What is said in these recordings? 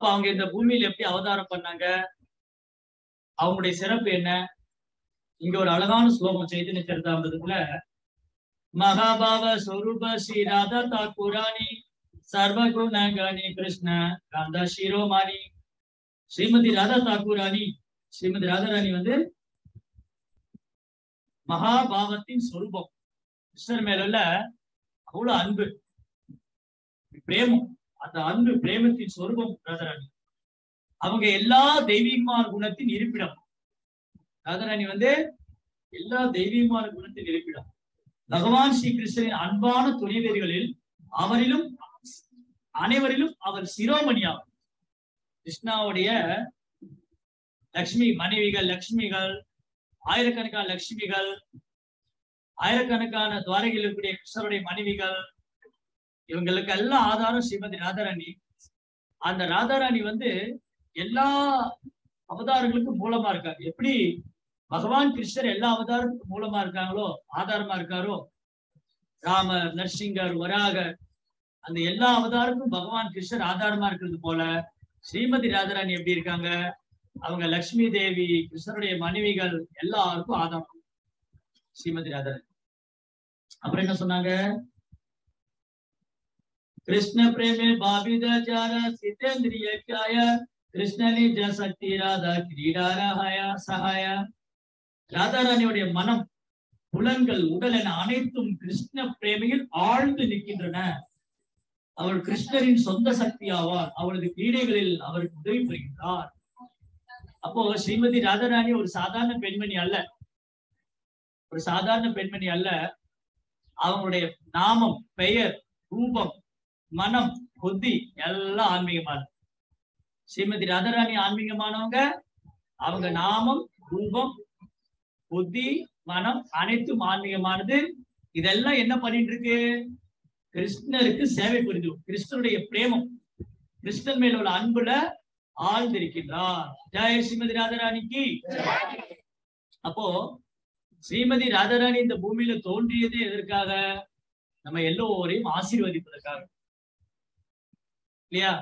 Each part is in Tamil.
அப்ப அவங்க இந்த பூமியில எப்படி அவதாரம் பண்ணாங்க அவங்களுடைய சிறப்பு என்ன இங்க ஒரு அழகான ஸ்லோகம் சைத்தன்ய சரிதாமிரதத்துல மகாபாவ ஸ்வரூப ஸ்ரீ ராதா தாக்குராணி சர்வகுண கணி கிருஷ்ண ராதா சிரோமானி ஸ்ரீமதி ராதா தாக்கூராணி ஸ்ரீமதி ராதாராணி வந்து மகாபாவத்தின் சொரூபம் கிருஷ்ணர் மேல உள்ள அவ்வளவு அன்பு பிரேமம் அந்த அன்பு பிரேமத்தின் சொரூபம் ராதாராணி அவங்க எல்லா தெய்வீகமான குணத்தின் இருப்பிடம் ராதாராணி வந்து எல்லா தெய்வீகமான குணத்தின் இருப்பிடம் பகவான் ஸ்ரீ கிருஷ்ணரின் அன்பான துணைவேதிகளில் அவரிலும் அனைவரிலும் அவர் சிரோமணியாகும் கிருஷ்ணாவுடைய லக்ஷ்மி மனைவிகள் லக்ஷ்மிகள் ஆயிரக்கணக்கான லக்ஷ்மிகள் ஆயிரக்கணக்கான துவாரகையில் இருக்கக்கூடிய கிருஷ்ணருடைய மனைவிகள் இவங்களுக்கு எல்லாம் ஆதாரம் ஸ்ரீமதி ராதாராணி அந்த ராதாராணி வந்து எல்லா அவதாரங்களுக்கும் மூலமா இருக்காங்க எப்படி பகவான் கிருஷ்ணர் எல்லா அவதாரத்துக்கும் மூலமா இருக்காங்களோ ஆதாரமா இருக்காரோ ராமர் நரசிங்கர் வராகர் அந்த எல்லா அவதாரத்துக்கும் பகவான் கிருஷ்ணர் ஆதாரமா இருக்கிறது போல ஸ்ரீமதி ராதாராணி எப்படி இருக்காங்க அவங்க லக்ஷ்மி தேவி கிருஷ்ணருடைய மனைவிகள் எல்லாருக்கும் ஆதாரம் ஸ்ரீமதி ராதாராணி அப்புறம் என்ன சொன்னாங்க கிருஷ்ண பிரேமே பாபித ஜார சித்தேந்திரிய காய கிருஷ்ணனி ஜசக்தி ராதா கிரீடாரஹாய சகாய ராதாராணியுடைய மனம் புலன்கள் உடல் என அனைத்தும் கிருஷ்ண பிரேமையில் ஆழ்ந்து நிற்கின்றன அவள் கிருஷ்ணரின் சொந்த சக்தி ஆவார் அவளது கிரீடைகளில் அவருக்கு உதவி புரிகின்றார் அப்போ ஸ்ரீமதி ராதாராணி ஒரு சாதாரண பெண்மணி அல்ல ஒரு சாதாரண பெண்மணி அல்ல அவங்களுடைய நாமம் பெயர் ரூபம் மனம் புத்தி எல்லாம் ஆன்மீகமானது ஸ்ரீமதி ராதாராணி ஆன்மீகமானவங்க அவங்க நாமம் ரூபம் புத்தி மனம் அனைத்தும் ஆன்மீகமானது இதெல்லாம் என்ன பண்ணிட்டு இருக்கு கிருஷ்ணருக்கு சேவை புரிந்து கிருஷ்ணருடைய பிரேமம் கிருஷ்ணன் மேல உள்ள அன்புல ஆழ்ந்திருக்கின்றார் ஜெய ஸ்ரீமதி ராதாராணிக்கு அப்போ ஸ்ரீமதி ராதாராணி இந்த பூமியில தோன்றியது எதற்காக நம்ம எல்லோரையும் ஆசீர்வதிப்பதற்காக இல்லையா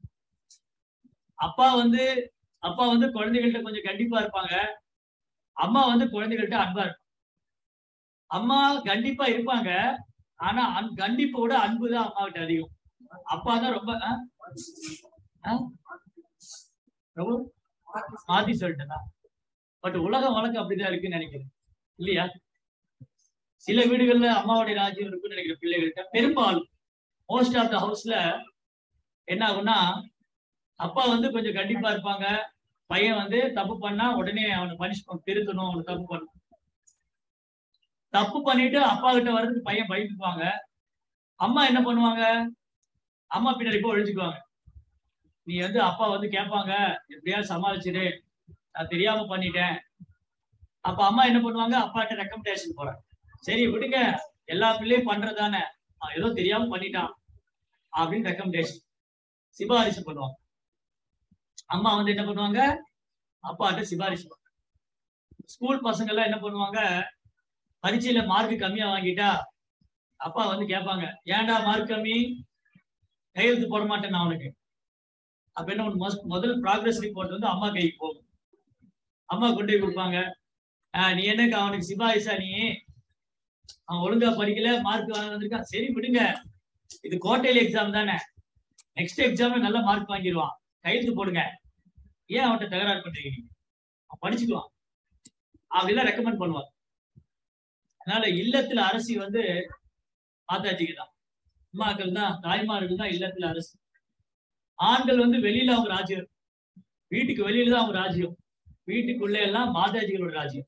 அப்பா வந்து அப்பா வந்து குழந்தைகள்கிட்ட கொஞ்சம் கண்டிப்பா இருப்பாங்க அம்மா வந்து குழந்தைகள்கிட்ட அன்பா இருப்பாங்க அம்மா கண்டிப்பா இருப்பாங்க ஆனா அன்- கண்டிப்பை விட அன்பு தான் அம்மா கிட்ட அதிகம் அப்பா தான் ரொம்ப ஆ? ஆ? ரொம்ப மாத்தி சொல்லிட்டேனா பட் உலகம் வழக்கம் அப்படிதான் இருக்குன்னு நினைக்கிறேன் இல்லையா சில வீடுகள்ல அம்மாவுடைய ராஜ்யம் இருக்குன்னு நினைக்கிற பிள்ளைகள்கிட்ட பெரும்பாலும் மோஸ்ட் ஆஃப் த ஹவுஸ்ல என்ன ஆகும்னா அப்பா வந்து கொஞ்சம் கண்டிப்பா இருப்பாங்க பையன் வந்து தப்பு பண்ணா உடனே அவனை பனிஷ்மெண்ட் திருத்தணும் அவனை தப்பு பண்ணணும் தப்பு பண்ணிட்டு அப்பா கிட்ட வர்றதுக்கு பையன் பயந்துக்குவாங்க அம்மா என்ன பண்ணுவாங்க அம்மா பின்னாடி போய் ஒழிச்சுக்குவாங்க நீ வந்து அப்பா வந்து கேட்பாங்க எப்படியாவது சமாளிச்சிரு நான் தெரியாம பண்ணிட்டேன் அப்ப அம்மா என்ன பண்ணுவாங்க அப்பாட்ட ரெக்கமெண்டேஷன் போறாங்க சரி விடுங்க எல்லா பிள்ளையும் பண்றதானே அவன் ஏதோ தெரியாம பண்ணிட்டான் அப்படின்னு ரெக்கமெண்டேஷன் சிபாரிசு பண்ணுவாங்க அம்மா வந்து என்ன பண்ணுவாங்க அப்பாட்ட சிபாரிசு பண்ணுவாங்க ஸ்கூல் பசங்க எல்லாம் என்ன பண்ணுவாங்க பரீட்சையில மார்க் கம்மியா வாங்கிட்டா அப்பா வந்து கேட்பாங்க ஏன்டா மார்க் கம்மி கையெழுத்து போட மாட்டேன் நான் அவனுக்கு அப்ப என்ன ஒண்ணு மொஸ்- முதல் ப்ராக்ரஸ் ரிப்போர்ட் வந்து அம்மா கைக்கு போகும் அம்மா கொண்டு போய் கொடுப்பாங்க ஆஹ் நீ என்னக்கு அவனுக்கு சிபாரிசா நீ அவன் ஒழுங்கா படிக்கல மார்க் வாங்க வந்திருக்கான் சரி விடுங்க இது கோட்டையில எக்ஸாம் தானே நெக்ஸ்ட் எக்ஸாம்ல நல்ல மார்க் வாங்கிடுவான் கையெழுத்து போடுங்க ஏன் அவன்கிட்ட தகராறு பண்றீங்க நீங்க அவன் படிச்சுக்குவான் அப்படிலாம் ரெக்கமெண்ட் பண்ணுவாங்க அதனால இல்லத்துல அரசி வந்து மாதாஜிக்கு தான் அம்மாக்கள் தான் தாய்மார்கள் தான் இல்லத்துல அரசு ஆண்கள் வந்து வெளியில அவங்க ராஜ்யம் வீட்டுக்கு வெளியில தான் அவங்க ராஜ்யம் வீட்டுக்குள்ள எல்லாம் மாதாஜிகளோட ராஜ்யம்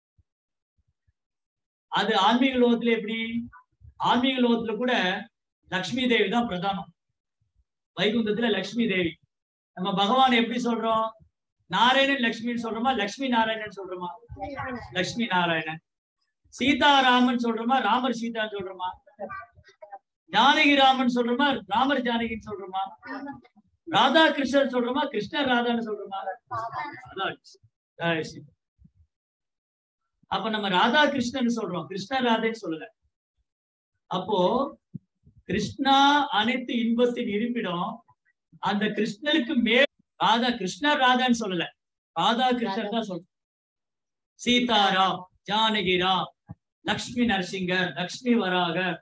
அது ஆன்மீக லோகத்துல எப்படி ஆன்மீக லோகத்துல கூட லக்ஷ்மி தேவி தான் பிரதானம் வைகுந்தத்துல லக்ஷ்மி தேவி நம்ம பகவான் எப்படி சொல்றோம் நாராயணன் லக்ஷ்மின்னு சொல்றோமா லக்ஷ்மி நாராயணன் சொல்றோமா லக்ஷ்மி நாராயணன் சீதாராமன் சொல்றோமா ராமர் சீதான்னு சொல்றோமா ஜானகி ராமன் சொல்றோமா ராமர் ஜானகின்னு சொல்றோமா ராதா கிருஷ்ணர் சொல்றோமா கிருஷ்ணர் ராதான்னு சொல்றோமா அதான் ஜெய் ஸ்ரீ. அப்ப நம்ம ராதா கிருஷ்ணன் சொல்றோம் கிருஷ்ண ராதைன்னு சொல்லல அப்போ கிருஷ்ணா அனைத்து இன்பத்தின் இருப்பிடம் அந்த கிருஷ்ணருக்கு மேல் ராதா கிருஷ்ணர் ராதான்னு சொல்லல ராதா கிருஷ்ணர் தான் சொல்ற சீதாராம் ஜானகிராம் லக்ஷ்மி நரசிங்கர் லக்ஷ்மி வராகர்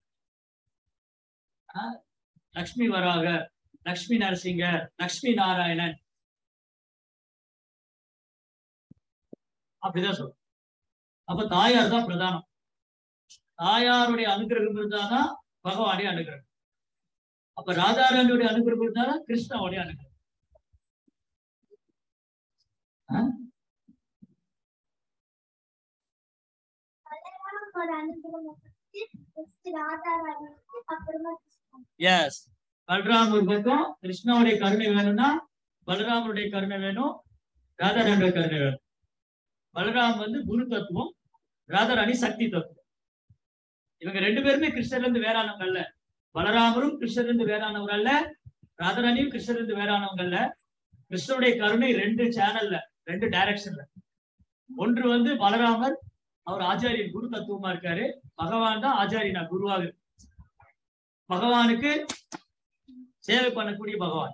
ஆ, லக்ஷ்மி வராகர் லக்ஷ்மி நரசிங்கர் லக்ஷ்மி நாராயணன் அப்படிதான் சொல்றோம் அப்ப தாயார் தான் பிரதானம் தாயாருடைய அனுகிரகம் இருந்தாதான் பகவானுடைய அனுகிரகம் அப்ப ராதாராணியுடைய அனுகிரகம் இருந்தாதான் கிருஷ்ணாவுடைய அனுகிரகம் ஆ? பலராமோட அனுகிரகம் வந்து first ராதாராணி அப்புறமா கிருஷ்ணன். எஸ் பலராம் ஒரு பக்கம் கிருஷ்ணாவுடைய கருணை வேணும்னா பலராமருடைய கருணை வேணும் ராதாராணியோட கருணை வேணும் பலராம் வந்து குரு தத்துவம் ராதாராணி சக்தி தத்துவம் இவங்க ரெண்டு பேருமே கிருஷ்ணர்ல இருந்து வேறானவங்க அல்ல பலராமரும் கிருஷ்ணர்ல இருந்து வேறானவர் அல்ல ராதாராணியும் கிருஷ்ணர்ல இருந்து வேறானவங்க அல்ல கிருஷ்ணனுடைய கருணை ரெண்டு சேனல்ல ரெண்டு டைரக்ஷன்ல ஒன்று வந்து பலராமர் அவர் ஆச்சாரியன் குரு தத்துவமா இருக்காரு பகவான் தான் ஆச்சாரியனா குருவாக இருக்கு. பகவானுக்கு சேவை பண்ணக்கூடிய பகவான்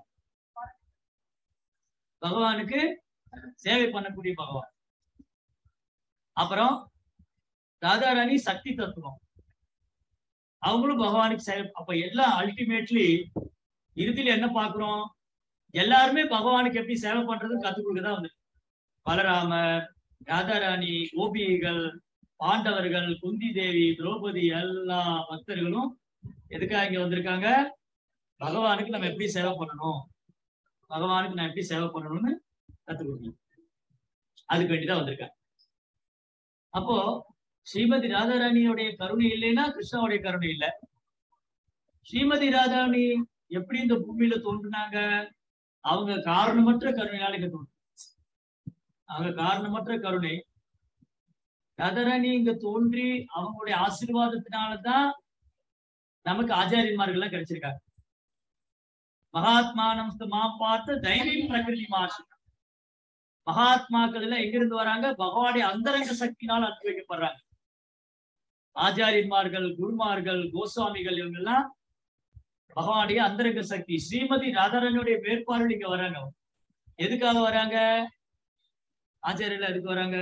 பகவானுக்கு சேவை பண்ணக்கூடிய பகவான் அப்புறம் ராதாராணி சக்தி தத்துவம் அவங்களும் பகவானுக்கு சேவை அப்ப எல்லாம் அல்டிமேட்லி இறுதியில என்ன பாக்குறோம் எல்லாருமே பகவானுக்கு எப்படி சேவை பண்றது கத்துக் கொடுக்கதான் வந்து பலராமர் ராதாராணி கோபிகைகள் பாண்டவர்கள் குந்தி தேவி திரௌபதி எல்லா பக்தர்களும் எதுக்காக இங்க வந்திருக்காங்க பகவானுக்கு நம்ம எப்படி சேவை பண்ணணும் பகவானுக்கு நான் எப்படி சேவை பண்ணணும்னு கத்துக் கொடுக்கணும் அதுக்கு வேண்டிதான் வந்திருக்காங்க அப்போ ஸ்ரீமதி ராதாராணியோடைய கருணை இல்லைன்னா கிருஷ்ணாவுடைய கருணை இல்லை ஸ்ரீமதி ராதாராணி எப்படி இந்த பூமியில தோன்றுனாங்க அவங்க காரணமற்ற கருணையால இங்க தோன்று அவங்க காரணமற்ற கருணை ராதாராணி இங்க தோன்றி அவங்களுடைய ஆசீர்வாதத்தினாலதான் நமக்கு ஆச்சாரியன்மார்கள்லாம் கிடைச்சிருக்காங்க மகாத்மானம் மாம் பார்த்து தைரியம் பிரகிருதி மாசு மகாத்மாக்கள் எல்லாம் எங்கிருந்து வராங்க பகவானுடைய அந்தரங்க சக்தினால் அனுப்பி வைக்கப்படுறாங்க ஆச்சாரியன்மார்கள் குருமார்கள் கோஸ்வாமிகள் இவங்க எல்லாம் பகவானுடைய அந்தரங்க சக்தி ஸ்ரீமதி ராதாராணியுடைய வேட்பாளர் இங்க வராங்க எதுக்காக வராங்க ஆச்சாரியர்கள் எதுக்கு வராங்க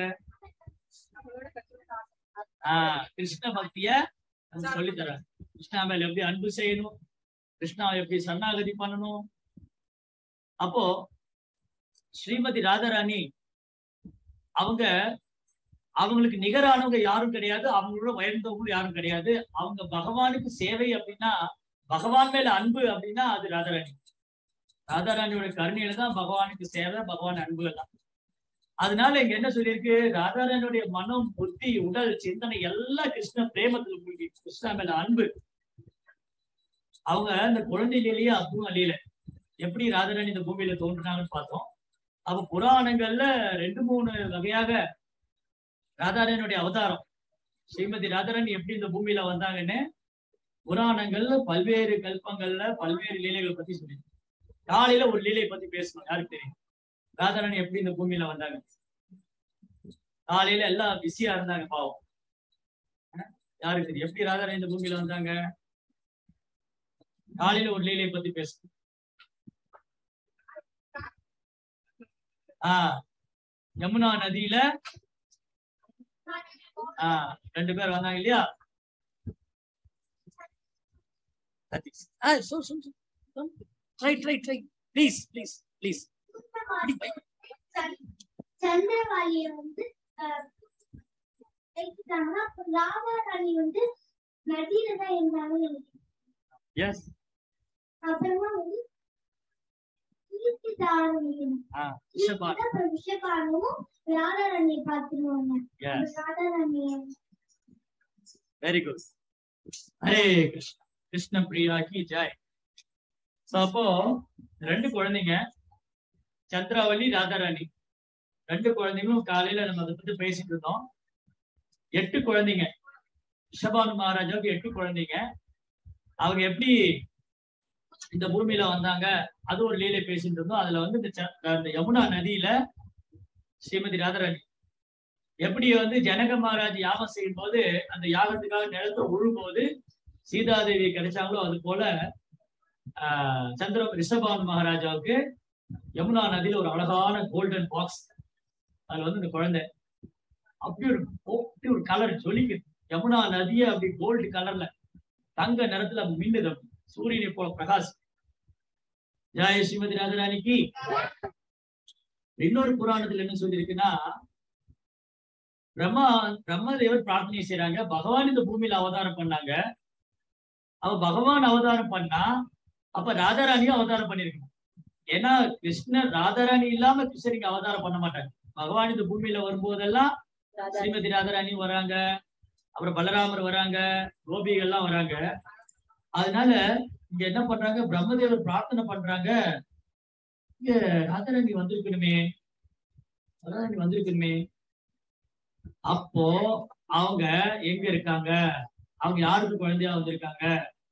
ஆஹ் கிருஷ்ண பக்திய சொல்லி தராங்க கிருஷ்ணா மேல எப்படி அன்பு செய்யணும் கிருஷ்ணாவை எப்படி சரணாகதி பண்ணணும் அப்போ ஸ்ரீமதி ராதாராணி அவங்க அவங்களுக்கு நிகரானவங்க யாரும் கிடையாது அவங்களோட உயர்ந்தவங்களும் யாரும் கிடையாது அவங்க பகவானுக்கு சேவை அப்படின்னா பகவான் மேல அன்பு அப்படின்னா அது ராதாராணி ராதாராணியோட கருணையில தான் பகவானுக்கு சேவை பகவான் அன்பு எல்லாம் அதனால இங்க என்ன சொல்லியிருக்கு ராதாராணியுடைய மனம் புத்தி உடல் சிந்தனை எல்லாம் கிருஷ்ண பிரேமத்துல மூழ்கி கிருஷ்ணா மேல அன்பு அவங்க அந்த குழந்தையிலேயே அற்புதம் அழியல எப்படி ராதாராணி இந்த பூமியில தோன்றினாங்கன்னு பார்த்தோம் அப்ப புராணங்கள்ல ரெண்டு மூணு வகையாக ராதாராணியுடைய அவதாரம் ஸ்ரீமதி ராதாராணி எப்படி இந்த பூமியில வந்தாங்கன்னு புராணங்கள்ல பல்வேறு கல்பங்கள்ல பல்வேறு லீலைகளை பத்தி சொல்லி காலையில ஒரு லீலை பத்தி பேசணும் யாருக்கு தெரியும் ராதாராணி எப்படி இந்த பூமியில வந்தாங்க காலையில எல்லாம் பிஸியா இருந்தாங்க பாவம் அஹ் யாருக்கு தெரியும் எப்படி ராதாராணி இந்த பூமியில வந்தாங்க காலையில ஒரு லீலை பத்தி பேசணும் ஆஹ் யமுனா நதியில ஆஹ் ரெண்டு பேர் வந்தாங்க இல்லையா right right right please please please சந்திரகாளிய வந்து அஹ், எடுத்துட்டாங்கன்னா அப்ப ராதாராணி வந்து நதியில தான் இருந்தாங்க எஸ் அப்புறமா வந்து கீர்த்திதாரணியும் ஆஹ் ரிஷபா அப்புறம் விஷபானும் ராதாராணியை பார்த்துருவாங்க எஸ் ராதாராணிய வெரி குட் ஹரே கிருஷ்ண கிருஷ்ண பிரியா கி ஜெய் So, அப்போ ரெண்டு குழந்தைங்க சந்திராவளி ராதாராணி ரெண்டு குழந்தைங்களும் காலையில நம்ம அதை பத்தி பேசிட்டு இருந்தோம் எட்டு குழந்தைங்க ரிஷபானு மகாராஜாவுக்கு எட்டு குழந்தைங்க அவங்க எப்படி இந்த பூமியில வந்தாங்க அது ஒரு லீலை பேசிட்டு இருந்தோம் அதுல வந்து இந்த ச- அந்த யமுனா நதியில ஸ்ரீமதி ராதாராணி எப்படி வந்து ஜனக மகாராஜ் யாகம் செய்யும் போது அந்த யாகத்துக்காக நிலத்தை உழும்போது சீதாதேவி கிடைச்சாங்களோ அது போல ஆஹ் சந்திர ரிஷபான் மகாராஜாவுக்கு யமுனா நதியில ஒரு அழகான கோல்டன் பாக்ஸ் அதுல வந்து இந்த குழந்தை அப்படி ஒரு அப்படி ஒரு கலர் ஜொலிக்குது யமுனா நதியை அப்படி கோல்டு கலர்ல தங்க நிறத்துல மின்னுது அப்படி. சூரியனை போல பிரகாஷ் ஜாய ஸ்ரீமதி ராஜராணிக்கு இன்னொரு புராணத்துல என்ன சொல்லியிருக்குன்னா பிரம்மா பிரம்மதேவர் பிரார்த்தனை செய்றாங்க பகவான் இந்த பூமியில அவதாரம் பண்ணாங்க அவ பகவான் அவதாரம் பண்ணா அப்ப ராதாராணியும் அவதாரம் பண்ணிருக்கணும் ஏன்னா கிருஷ்ணர் ராதாராணி இல்லாம கிருஷ்ணர் இங்க அவதாரம் பண்ண மாட்டாங்க பகவான் இந்த பூமியில வரும்போதெல்லாம் ஸ்ரீமதி ராதாராணி வராங்க அப்புறம் பலராமர் வராங்க கோபிகள் எல்லாம் வராங்க அதனால இங்க என்ன பண்றாங்க பிரம்மதேவர் பிரார்த்தனை பண்றாங்க இங்க ராதாராணி வந்திருக்கணுமே ராதாராணி வந்திருக்கணுமே அப்போ அவங்க எங்க இருக்காங்க அவங்க யாருக்கு குழந்தையா வந்திருக்காங்க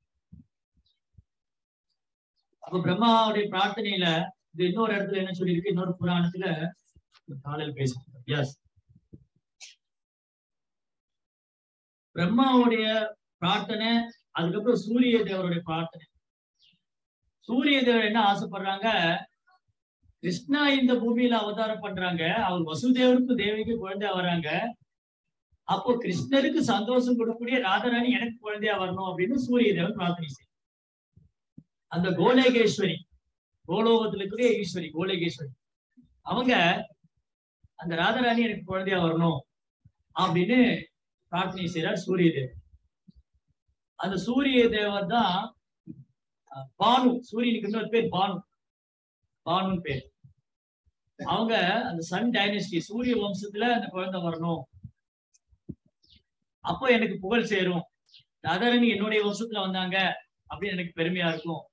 அப்ப பிரம்மாவுடைய பிரார்த்தனையில இது இன்னொரு இடத்துல என்ன சொல்லியிருக்கு இன்னொரு புராணத்துல காலையில் பேசுறோம் எஸ் பிரம்மாவுடைய பிரார்த்தனை அதுக்கப்புறம் சூரிய தேவருடைய பிரார்த்தனை சூரிய தேவர் என்ன ஆசைப்படுறாங்க கிருஷ்ணா இந்த பூமியில அவதாரம் பண்றாங்க அவர் வசுதேவருக்கும் தேவிக்கு குழந்தையா வராங்க அப்போ கிருஷ்ணருக்கு சந்தோஷம் கொடுக்கக்கூடிய ராதாராணி எனக்கு குழந்தையா வரணும் அப்படின்னு சூரிய தேவன் பிரார்த்தனை செய்யும் அந்த கோலேகேஸ்வரி கோலோகத்துல இருக்கக்கூடிய ஈஸ்வரி கோலேகேஸ்வரி அவங்க அந்த ராதாராணி எனக்கு குழந்தையா வரணும் அப்படின்னு பிரார்த்தனை செய்யறார் சூரிய தேவர் அந்த சூரிய தேவர் தான் அஹ், பானு சூரியனுக்கு இன்னொரு பேர் பானு பானுன்னு பேர் அவங்க அந்த சன் டைனஸ்டி சூரிய வம்சத்துல அந்த குழந்தை வரணும் அப்போ எனக்கு புகழ் சேரும் ராதாராணி என்னுடைய வம்சத்துல வந்தாங்க அப்படின்னு எனக்கு பெருமையா இருக்கும்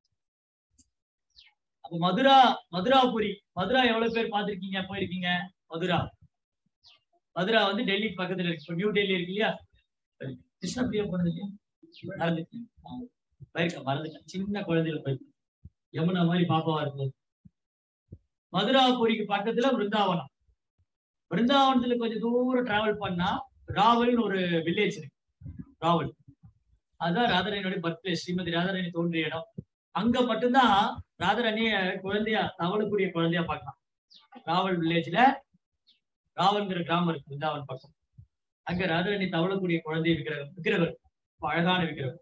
அப்ப மதுரா மதுராபுரி மதுரா எவ்வளவு பேர் பார்த்திருக்கீங்க போயிருக்கீங்க மதுரா மதுரா வந்து டெல்லி பக்கத்துல இருக்கு இப்ப நியூ டெல்லி இருக்கு இல்லையா கிருஷ்ணபிரியா போனது இல்லையா மறந்துட்டேன் ஆ, போயிருக்கேன் மறந்துட்டேன் சின்ன குழந்தையில போயிருக்கேன் யமுனா மாதிரி பாப்பாவா இருக்கும் மதுராபுரிக்கு பக்கத்துல பிருந்தாவனம் பிருந்தாவனத்துல கொஞ்சம் தூரம் டிராவல் பண்ணா ராவல்னு ஒரு வில்லேஜ் இருக்கு ராவல் அதுதான் ராதாராணியோட பர்த் பிளேஸ் ஸ்ரீமதி ராதாராணி தோன்றிய இடம் அங்க மட்டும்தான் ராதாராணிய குழந்தையா தவளக்கூடிய குழந்தையா பார்க்கலாம் ராவல் வில்லேஜ்ல ராவல்ங்கிற கிராமம் இருக்கு பிருந்தாவன் பக்கம் அங்க ராதாராணி தவளக்கூடிய குழந்தை விக்கிரகம் விக்கிரவர் அழகான விக்கிரகம்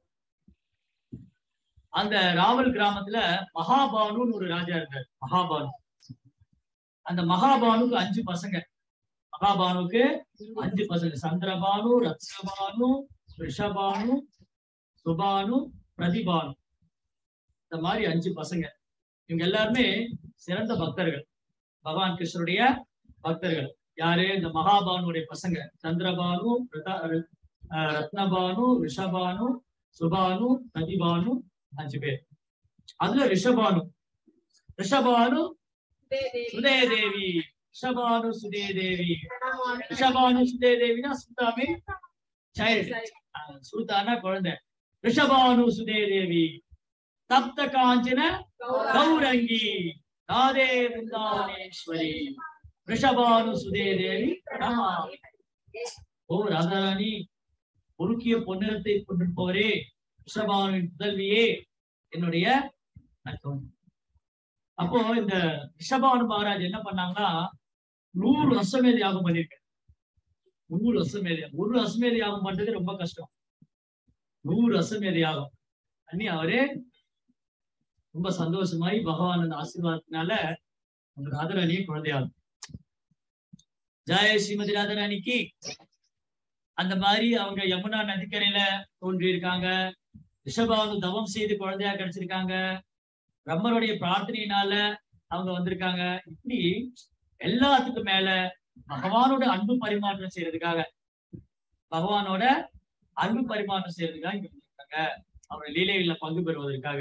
அந்த ராவல் கிராமத்துல மகாபானுன்னு ஒரு ராஜா இருந்தார் மகாபானு அந்த மகாபானுக்கு அஞ்சு பசங்க மகாபானுக்கு அஞ்சு பசங்க சந்திரபானு ரத்னபானு ரிஷபானு சுபானு பிரதிபானு இந்த மாதிரி அஞ்சு பசங்க இவங்க எல்லாருமே சிறந்த பக்தர்கள் பகவான் கிருஷ்ணருடைய பக்தர்கள் யாரு இந்த மகாபானுடைய பசங்க சந்திரபானு ரத- அஹ் ரத்னபானு ரிஷபானு சுபானு பிரதிபானு அஞ்சு பேர் அதுல ரிஷபானு ரிஷபானு சுதே தேவி ரிஷபானு சுதே தேவி ரிஷபானு சுதே தேவினா சுத்தாமே சைல்டு சூத்தானா குழந்தை ரிஷபானு சுதே தேவி தப்த காஞ்சன கௌரங்கி ராதே பிருந்தாவனேஸ்வரி ரிஷபானு சுதே தேவி பிரணாமி. ஓ ராதாராணி பொறுக்கிய பொன்னிறத்தை கொண்டிருப்பவரே ரிஷபானுவின் புதல்வியே என்னுடைய வணக்கம். அப்போ இந்த ரிஷபானு மகாராஜ் என்ன பண்ணாங்கன்னா நூறு அஸ்வமேத யாகம் பண்ணிருக்காரு நூறு அஸ்வமேத யாகம் ஒரு அஸ்வமேத யாகம் பண்றது ரொம்ப கஷ்டம் நூறு அஸ்வமேத யாகம் பண்ணி அவரே ரொம்ப சந்தோஷமாயி பகவான் அந்த ஆசீர்வாதத்தினால அந்த ராதாராணியை குழந்தையாகும் ஜெய ஸ்ரீமதி ராதாராணிக்கு அந்த மாதிரி அவங்க யமுனா நதிக்கரையில தோன்றி இருக்காங்க ரிஷபானு தவம் செய்து குழந்தையா கிடைச்சிருக்காங்க பிரம்மருடைய பிரார்த்தனையினால அவங்க வந்திருக்காங்க இப்படி எல்லாத்துக்கும் மேல பகவானோட அன்பு பரிமாற்றம் செய்யறதுக்காக பகவானோட அன்பு பரிமாற்றம் செய்யறதுக்காக இங்க வந்திருக்காங்க அவருடைய லீலைகள்ல பங்கு பெறுவதற்காக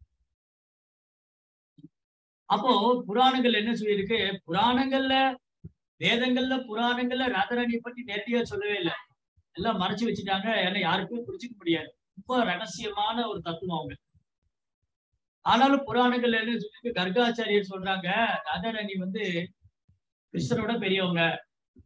அப்போ புராணங்கள் என்ன சொல்லியிருக்கு புராணங்கள்ல வேதங்கள்ல புராணங்கள்ல ராதாராணியை பத்தி நேரடியா சொல்லவே இல்லை எல்லாம் மறைச்சு வச்சுட்டாங்க ஏன்னா யாருக்கும் புரிஞ்சுக்க முடியாது ரொம்ப ரகசியமான ஒரு தத்துவம் அவங்க ஆனாலும் புராணங்கள்ல என்ன சொல்லியிருக்கு கர்காச்சாரியர் சொல்றாங்க ராதாராணி வந்து கிருஷ்ணரோட பெரியவங்க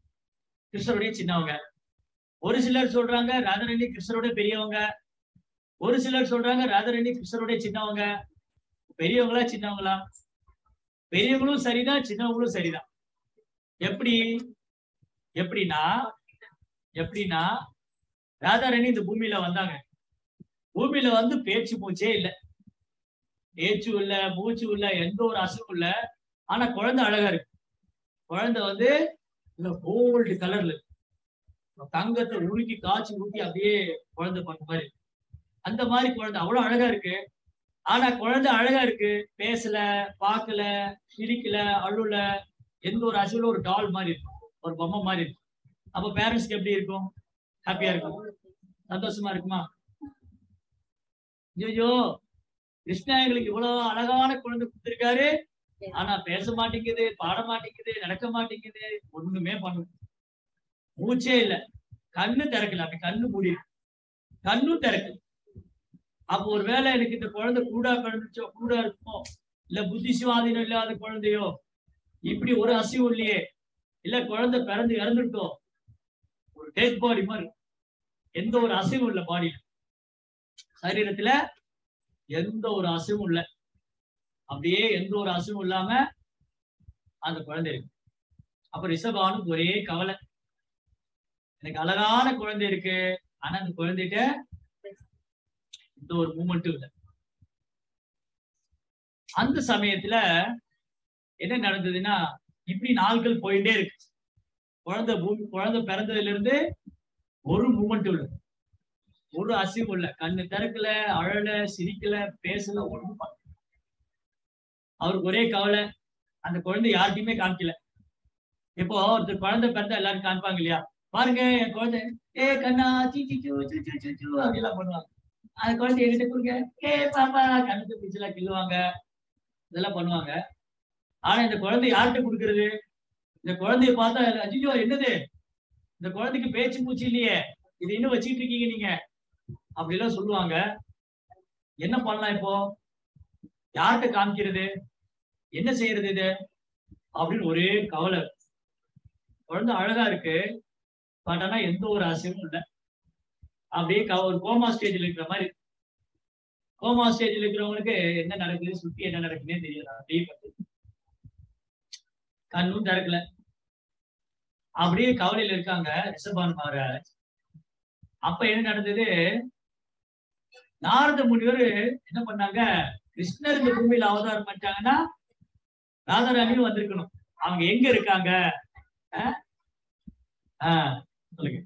கிருஷ்ணருடைய சின்னவங்க ஒரு சிலர் சொல்றாங்க ராதாராணி கிருஷ்ணரோட பெரியவங்க ஒரு சிலர் சொல்றாங்க ராதாராணி கிருஷ்ணருடைய சின்னவங்க பெரியவங்களா சின்னவங்களா பெரியவங்களும் சரிதான் சின்னவங்களும் சரிதான் எப்படி எப்படின்னா எப்படின்னா ராதாராணி இந்த பூமியில வந்தாங்க பூமியில வந்து பேச்சு மூச்சே இல்ல பேச்சு இல்ல மூச்சு இல்ல எந்த ஒரு அசைவும் இல்ல ஆனா குழந்தை அழகா இருக்கு குழந்தை வந்து இந்த கோல்டு கலர்ல தங்கத்தை உருக்கி காய்ச்சி ஊத்தி அப்படியே குழந்தை பண்ண மாதிரி அந்த மாதிரி குழந்தை அவ்வளவு அழகா இருக்கு ஆனா குழந்தை அழகா இருக்கு பேசல பார்க்கல சிரிக்கல அழுல எந்த ஒரு அசைவுல ஒரு டால் மாதிரி இருக்கும் ஒரு பொம்மை மாதிரி இருக்கும் அப்ப பேரண்ட்ஸ்க்கு எப்படி இருக்கும் ஹாப்பியா இருக்கும் சந்தோஷமா இருக்குமா ஐயோ கிருஷ்ணா எங்களுக்கு இவ்வளவு அழகான குழந்தை கொடுத்திருக்காரு ஆனா பேச மாட்டேங்குது பாட மாட்டேங்குது நடக்க மாட்டேங்குது ஒண்ணுமே பண்ண மூச்சே இல்ல கண்ணு திறக்கல அப்படி கண்ணு மூடி இருக்கு. கண்ணும் திறக்கல அப்போ ஒருவேளை எனக்கு இந்த குழந்தை கூடா பிறந்துச்சோ கூட இருக்குமோ இல்ல புத்தி சுவாதீனம் இல்லாத குழந்தையோ இப்படி ஒரு அசைவு இல்லையே இல்ல குழந்தை பிறந்து இறந்துட்டோம் ஒரு டெட் பாடி மாதிரி எந்த ஒரு அசைவும் இல்ல பாடியில சரீரத்துல எந்த ஒரு அசைவும் இல்ல அப்படியே எந்த ஒரு அசைவும் இல்லாம அந்த குழந்தை இருக்கு அப்ப ரிஷபானுக்கு ஒரே கவலை எனக்கு அழகான குழந்தை இருக்கு ஆனா அந்த குழந்தைகிட்ட எந்த ஒரு மூமெண்ட்டும் இல்லை அந்த சமயத்துல என்ன நடந்ததுன்னா இப்படி நாட்கள் போயிட்டே இருக்கு குழந்தை பூமி குழந்தை பிறந்ததுல இருந்து ஒரு மூமெண்ட்டும் இல்லை ஒரு அசைவும் இல்லை கண்ணு திறக்கல அழல சிரிக்கல பேசல ஒண்ணும் பண்ணல. அவருக்கு ஒரே கவலை அந்த குழந்தை யார்கிட்டயுமே காமிக்கல இப்போ ஒருத்தர் குழந்தை பிறந்தா எல்லாரும் காமிப்பாங்க இல்லையா பாருங்க என் குழந்தை ஏ கண்ணா சீ சீ சூ சூ சூ சூ சூ அப்படிலாம் பண்ணுவாங்க அந்த குழந்தை என்கிட்ட கொடுங்க ஏ பாப்பா கண்ணத்து பிடிச்சலாம் கிள்ளுவாங்க இதெல்லாம் பண்ணுவாங்க ஆனா இந்த குழந்தை யார்கிட்ட கொடுக்கறது இந்த குழந்தைய பார்த்தா அஜிஜோ என்னது இந்த குழந்தைக்கு பேச்சு மூச்சு இல்லையே இது இன்னும் வச்சுட்டு இருக்கீங்க நீங்க அப்படி எல்லாம் சொல்லுவாங்க என்ன பண்ணலாம் இப்போ யார்கிட்ட காமிக்கிறது என்ன செய்யறது இது அப்படின்னு ஒரே கவலை குழந்தை அழகா இருக்கு பட் ஆனா எந்த ஒரு அசைவும் இல்லை அப்படியே க- ஒரு கோமா ஸ்டேஜ்ல இருக்கிற மாதிரி கோமா ஸ்டேஜ்ல இருக்கிறவங்களுக்கு என்ன நடக்குது சுத்தி என்ன நடக்குதுன்னே தெரியாது அப்படியே பார்த்து கண்ணும் திறக்கல அப்படியே கவலையில இருக்காங்க ரிஷபான் மகாராஜ் அப்ப என்ன நடந்தது நாரத முனிவர் என்ன பண்ணாங்க கிருஷ்ணர் இந்த பூமியில அவதாரம் பண்ணிட்டாங்கன்னா ராதாராணியும் வந்திருக்கணும் அவங்க எங்க இருக்காங்க அஹ்? ஆஹ், சொல்லுங்க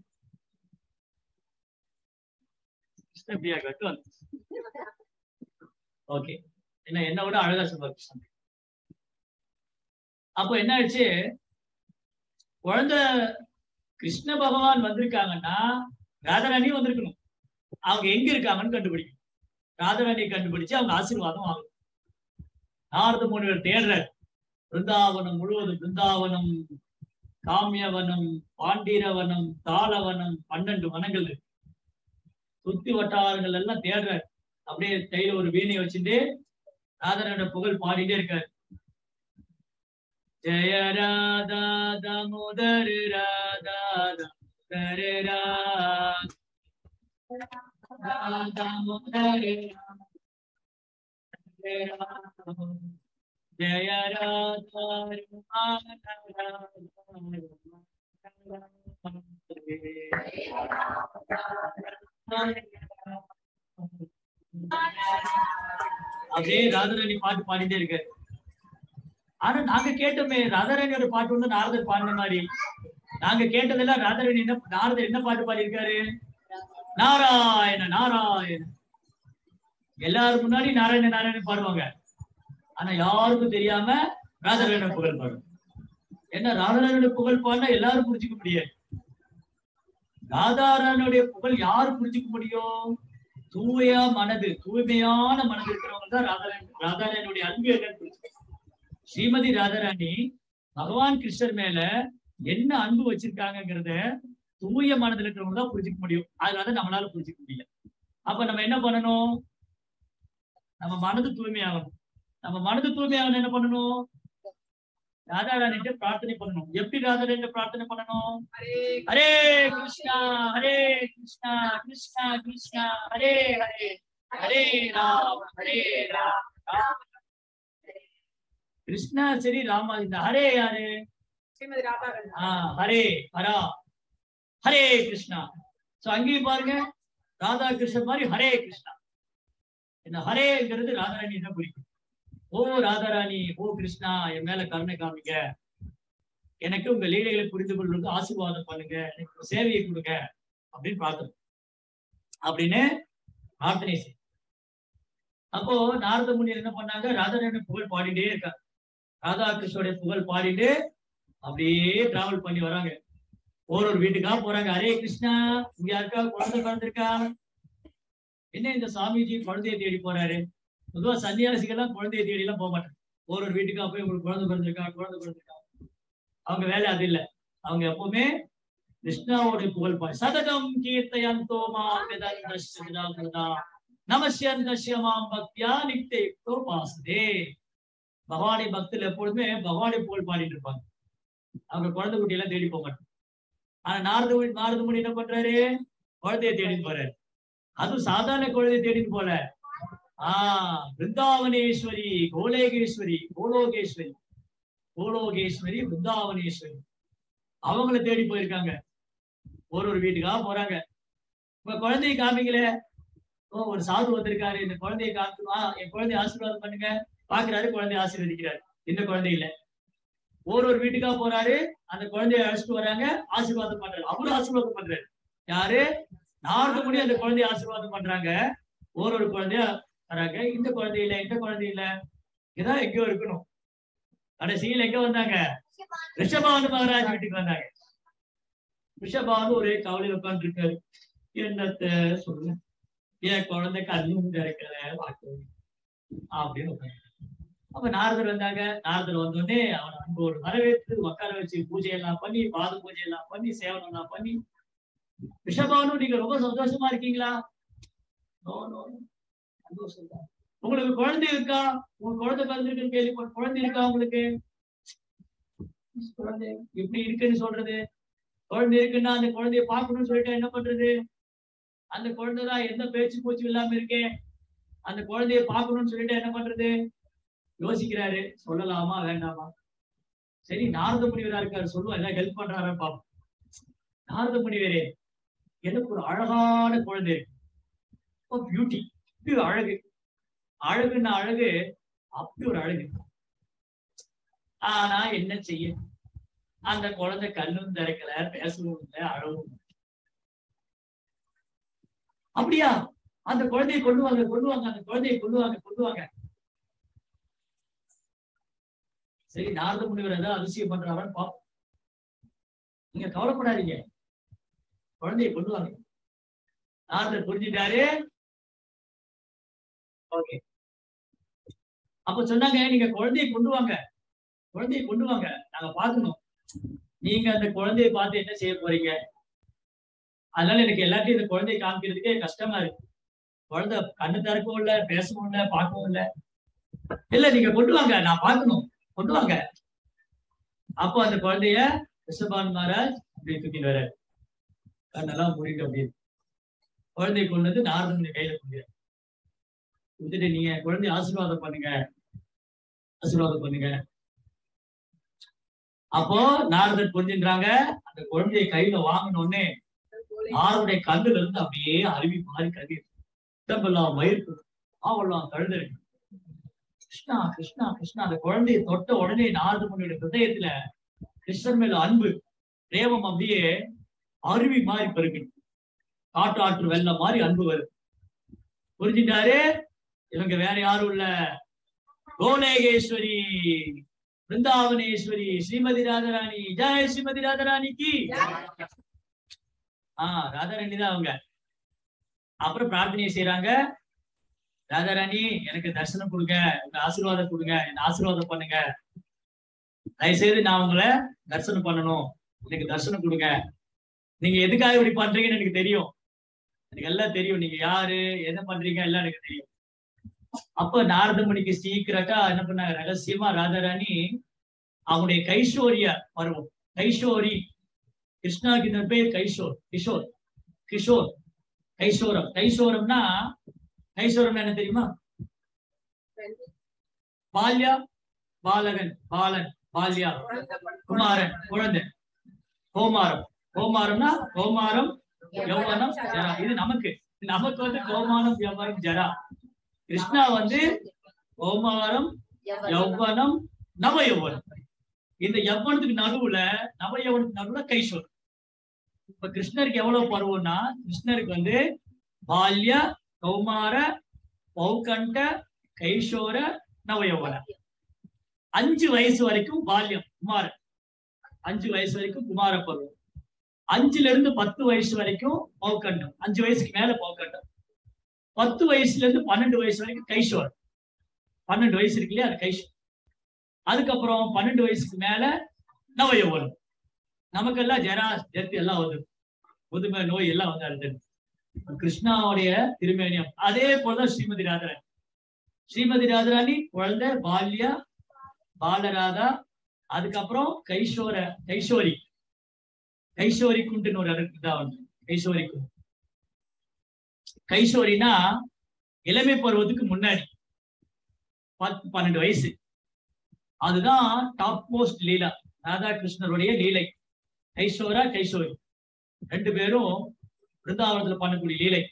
கிருஷ்ண பிரியா கட்டு வந்து ஓகே என்ன என்ன விட அழகா சொல்லுவார் கிருஷ்ணன் அப்போ என்ன ஆயிடுச்சு குழந்தை கிருஷ்ண பகவான் வந்திருக்காங்கன்னா ராதாராணியும் வந்திருக்கணும் அவங்க எங்க இருக்காங்கன்னு கண்டுபிடிக்கணும் ராதாராணியை கண்டுபிடிச்சு அவங்க ஆசீர்வாதம் வாங்கணும் நாரத முனிவர் தேடுறார் பிருந்தாவனம் முழுவதும் பிருந்தாவனம் காமியவனம் பாண்டீரவனம் தாளவனம் பன்னெண்டு வனங்கள் இருக்கு சுத்தி வட்டாரங்கள் எல்லாம் தேடுறார் அப்படியே கையில ஒரு வீணையை வச்சுட்டு ராதனோட புகழ் பாடிட்டே இருக்காரு ஜெய ராதா தாமோதர் ராதா தாமோதர் ராதா தாமோதர் ராதா ஜெய ராதா அப்படியே ராதாராணி பாட்டு பாடிட்டே இருக்காரு ஆனா நாங்க கேட்டோமே ராதாராணியோட பாட்டு வந்து நாரதர் பாடின மாதிரி நாங்க கேட்டதெல்லாம் ராதாராணி என்ன நாரதர் என்ன பாட்டு பாடியிருக்காரு நாராயண நாராயண எல்லாரும் முன்னாடி நாராயண நாராயணன் பாடுவாங்க ஆனா யாருக்கும் தெரியாம ராதாராயண புகழ் பாடும் என்ன ராதாராயணோட புகழ் பாடினா எல்லாரும் புரிஞ்சுக்க முடியாது ராதாராயணுடைய புகழ் யாரு புரிஞ்சுக்க முடியும் தூய மனது தூய்மையான மனது இருக்கிறவங்க தான் ராதாராயண் ராதாராயணுடைய அன்பு என்னன்னு புரிஞ்சுக்கணும். ஸ்ரீமதி ராதாராணி பகவான் கிருஷ்ணர் மேல என்ன அன்பு வச்சிருக்காங்கங்கிறத தூய மனதுல இருக்கிறவங்க தான் புரிஞ்சுக்க முடியும் அதனால நம்மளால புரிஞ்சுக்க முடியல அப்ப நம்ம என்ன பண்ணணும் நம்ம மனது தூய்மையாகணும் நம்ம மனது தூய்மையாகணும் என்ன பண்ணணும் ராதாராணிட்ட பிரார்த்தனை பண்ணணும் எப்படி ராதாராணிட்ட பிரார்த்தனை பண்ணணும் ஹரே ஹரே கிருஷ்ணா ஹரே கிருஷ்ணா கிருஷ்ணா கிருஷ்ணா ஹரே ஹரே ஹரே ராம் ஹரே ராம் ராம் கிருஷ்ணா சரி ராமா இந்த ஹரே யாரு ஸ்ரீமதி ராதாராணி ஆஹ் ஹரே ஹரா ஹரே கிருஷ்ணா சோ அங்கேயும் பாருங்க ராதா கிருஷ்ணன் மாதிரி ஹரே கிருஷ்ணா இந்த ஹரேங்கிறது ராதாராணி தான் பிடிக்கும் ஓ ராதாராணி ஓ கிருஷ்ணா என் மேல கருணை காமிங்க எனக்கு உங்க லீலைகளை புரிந்து கொள்வது ஆசீர்வாதம் பண்ணுங்க எனக்கு ஒரு சேவையை கொடுங்க அப்படின்னு பிரார்த்தனை அப்படின்னு பிரார்த்தனை செய் அப்போ நாரத முனிவர் என்ன பண்ணாங்க ராதாராணி புகழ் பாடிட்டே இருக்காங்க ராதா கிருஷ்ணோடைய புகழ் பாடிட்டு அப்படியே டிராவல் பண்ணி வராங்க ஒரு ஒரு வீட்டுக்கா போறாங்க ஹரே கிருஷ்ணா இங்க யாருக்கா குழந்தை பிறந்திருக்கா என்ன இந்த சாமிஜி குழந்தைய தேடி போறாரு பொதுவா சன்னியாசிகள்லாம் குழந்தைய தேடி எல்லாம் போக மாட்டாங்க ஒரு ஒரு வீட்டுக்கா போய் உங்களுக்கு குழந்தை பிறந்திருக்கா குழந்தை பிறந்திருக்கா அவங்க வேலை அது இல்ல அவங்க எப்பவுமே கிருஷ்ணாவோட புகழ் பாடு சதகம் கீர்த்தயந்தோ மாம் வேதந்தா நமசியன் தஷ்யமாம் பக்தியா நித்தியோ பாசதே பகவானை பக்தியில் எப்பொழுதுமே பகவானை புகழ் பாடிட்டு இருப்பாங்க அவங்க குழந்தை குட்டி எல்லாம் தேடி போக மாட்டாங்க ஆனா நாரத முனி நாரத முனி என்ன பண்றாரு குழந்தைய தேடிட்டு போறாரு அதுவும் சாதாரண குழந்தைய தேடிட்டு போல ஆஹ் பிருந்தாவனேஸ்வரி கோலேகேஸ்வரி கோலோகேஸ்வரி கோலோகேஸ்வரி பிருந்தாவனேஸ்வரி அவங்கள தேடி போயிருக்காங்க ஒரு ஒரு வீட்டுக்கா போறாங்க இப்ப குழந்தைய காமிக்கல ஓ ஒரு சாது வந்திருக்காரு இந்த குழந்தைய காமிக்குமா என் குழந்தைய ஆசீர்வாதம் பண்ணுங்க பாக்குறாரு குழந்தைய ஆசீர்வதிக்கிறாரு இந்த குழந்தை இல்ல ஒரு ஒரு வீட்டுக்கா போறாரு அந்த குழந்தைய அழைச்சிட்டு வராங்க ஆசீர்வாதம் பண்றாரு அவரும் ஆசீர்வாதம் பண்றாரு யாரு நாலு மணி அந்த குழந்தைய ஆசீர்வாதம் பண்றாங்க ஒரு ஒரு குழந்தைய வராங்க இந்த குழந்தை இல்ல இந்த குழந்தை இல்ல இதான் எங்கேயோ இருக்கணும் கடைசியில் எங்க வந்தாங்க ரிஷபானு மகாராஜ் வீட்டுக்கு வந்தாங்க ரிஷபானு ஒரே கவலையில் உட்கார்ந்து இருக்காரு என்னத்த சொல்லுங்க என் குழந்தை கண்ணும் திறக்கல பார்க்கல அப்படின்னு உட்கார்ந்து அப்ப நாரதர் வந்தாங்க நாரதர் வந்தோடனே அவன் அன்போடு வரவேற்று உட்கார வச்சு பூஜை எல்லாம் பண்ணி பாத பூஜை எல்லாம் பண்ணி சேவனம் எல்லாம் பண்ணி ரிஷபானு நீங்க ரொம்ப சந்தோஷமா இருக்கீங்களா நோ நோ சந்தோஷம் தான் உங்களுக்கு குழந்தை இருக்கா உங்க குழந்தை பிறந்திருக்குன்னு கேள்வி குழந்தை இருக்கா உங்களுக்கு குழந்தை எப்படி இருக்குன்னு சொல்றது குழந்தை இருக்குன்னா அந்த குழந்தைய பார்க்கணும்னு சொல்லிட்டு என்ன பண்றது அந்த குழந்தைதான் எந்த பேச்சு பூச்சும் இல்லாம இருக்கே அந்த குழந்தைய பார்க்கணும்னு சொல்லிட்டு என்ன பண்றது யோசிக்கிறாரு சொல்லலாமா வேண்டாமா சரி நாரத முனிவரா இருக்காரு சொல்லுவோம் எல்லாம் ஹெல்ப் பண்றாரு பாப்போம் நாரத முனிவரே எனக்கு ஒரு அழகான குழந்தை இருக்கு பியூட்டி இப்படி ஒரு அழகு அழகுன்னா அழகு அப்படி ஒரு அழகு ஆனா என்ன செய்ய அந்த குழந்தை கண்ணும் திறக்கல பேசவும் இல்லை அழவும் இல்லை. அப்படியா அந்த குழந்தையை கொண்டு வாங்க கொண்டு வாங்க அந்த குழந்தையை கொண்டு வாங்க கொண்டு வாங்க சரி நாரத முனிவர் ஏதாவது அதிசயம் பண்றாரான்னு பாப்போம் நீங்க கவலைப்படாதீங்க குழந்தையை கொண்டு வாங்க நாரதர் புரிஞ்சுட்டாரு ஓகே அப்ப சொன்னாங்க நீங்க குழந்தையை கொண்டு வாங்க குழந்தையை கொண்டு வாங்க நாங்க பார்க்கணும் நீங்க அந்த குழந்தையை பார்த்து என்ன செய்ய போறீங்க அதனால எனக்கு எல்லாத்தையும் இந்த குழந்தையை காமிக்கிறதுக்கே கஷ்டமா இருக்கு குழந்தை கண்ணு திறக்கவும் இல்ல பேசவும் இல்ல பார்க்கவும் இல்ல இல்ல நீங்க கொண்டு வாங்க நான் பார்க்கணும் கொண்டு வாங்க அப்போ அந்த குழந்தைய ரிஷபான் மகாராஜ் அப்படி தூக்கிட்டு வர கண்ணெல்லாம் மூடிட்டு அப்படியே குழந்தையை கொண்டு வந்து நாரதனுடைய கையில கொடுக்குற கொடுத்துட்டு நீங்க குழந்தைய ஆசீர்வாதம் பண்ணுங்க ஆசீர்வாதம் பண்ணுங்க அப்போ நாரதர் புரிஞ்சுன்றாங்க அந்த குழந்தைய கையில வாங்கின உடனே நாரதுடைய கண்ணுல இருந்து அப்படியே அருவி மாறி கண்ணீர் உடம்பெல்லாம் மயிர்ப்பு ஆவெல்லாம் கழுதருக்கு கிருஷ்ணா கிருஷ்ணா கிருஷ்ணா அந்த குழந்தையை தொட்ட உடனே நாரத முனியோட ஹிருதயத்துல கிருஷ்ணன் மேல அன்பு பிரேமம் அப்படியே அருவி மாதிரி பெருக்கு காட்டாற்று வெள்ளம் மாதிரி அன்பு வருது புரிஞ்சுட்டாரு இவங்க வேற யாரும் இல்ல கோலேகேஸ்வரி பிருந்தாவனேஸ்வரி ஸ்ரீமதி ராதாராணி ஜெய ஸ்ரீமதி ராதாராணிக்கு ஆஹ் ராதாராணி தான் அவங்க அப்புறம் பிரார்த்தனை செய்யறாங்க ராதாராணி எனக்கு தரிசனம் கொடுங்க உங்க ஆசீர்வாதம் கொடுங்க என்ன ஆசீர்வாதம் பண்ணுங்க தயவுசெய்து நான் உங்களை தரிசனம் பண்ணணும் எனக்கு தரிசனம் கொடுங்க நீங்க எதுக்காக இப்படி பண்றீங்கன்னு எனக்கு தெரியும் எனக்கு எல்லாம் தெரியும் நீங்க யாரு என்ன பண்றீங்க எல்லாம் எனக்கு தெரியும் அப்ப நாரத மணிக்கு சீக்கிரட்டா என்ன பண்ணாங்க ரகசியமா ராதாராணி அவனுடைய கைஷோரிய பருவம் கைஷோரி கிருஷ்ணாவுக்கு இந்த பேர் கைஷோர் கிஷோர் கிஷோர் கைஷோரம் கைஷோரம்னா கைஷோரம் என்ன தெரியுமா பால்யா பாலகன் பாலன் பால்யா குமாரன் குழந்தை கோமாரம் கோமாரம்னா கோமாரம் யௌவனம் ஜரா இது நமக்கு நமக்கு வந்து கோமாரம் யௌவனம் ஜரா கிருஷ்ணா வந்து கோமாரம் யௌவனம் நவ யௌவனம் இந்த யௌவனத்துக்கு நடுவுல நவ யௌவனத்துக்கு நடுவுல கைஷோர் இப்ப கிருஷ்ணருக்கு எவ்வளவு பருவம்னா கிருஷ்ணருக்கு வந்து பால்ய கௌமார பௌகண்ட கைஷோர நவயௌவன அஞ்சு வயசு வரைக்கும் பால்யம் குமாரன் அஞ்சு வயசு வரைக்கும் குமார பருவம் அஞ்சுல இருந்து பத்து வயசு வரைக்கும் பௌகண்டம் அஞ்சு வயசுக்கு மேல பௌகண்டம் பத்து வயசுல இருந்து பன்னெண்டு வயசு வரைக்கும் கைஷோர் பன்னெண்டு வயசு இருக்கு இல்லையா அது கைஷோர் அதுக்கப்புறம் பன்னெண்டு வயசுக்கு மேல நவயௌவனம் நமக்கெல்லாம் ஜரா ஜத்து எல்லாம் வந்து முதுமை நோய் எல்லாம் வந்து அடுத்தது கிருஷ்ணாவுடைய திருமேனியம் அதே போலதான் ஸ்ரீமதி ராதராணி ஸ்ரீமதி ராதராணி குழந்தை பால்யா பாலராதா அதுக்கப்புறம் கைஷோர கைஷோரி கைஷோரி குண்டுன்னு ஒரு இருக்குதான் வந்து கைஷோரி குண்டு கைஷோரினா இளமை பருவத்துக்கு முன்னாடி பத்து பன்னெண்டு வயசு அதுதான் டாப் மோஸ்ட் லீலா ராதாகிருஷ்ணருடைய லீலை கைஷோரா கைஷோரி ரெண்டு பேரும் பிருந்தாவனத்துல பண்ணக்கூடிய லீலை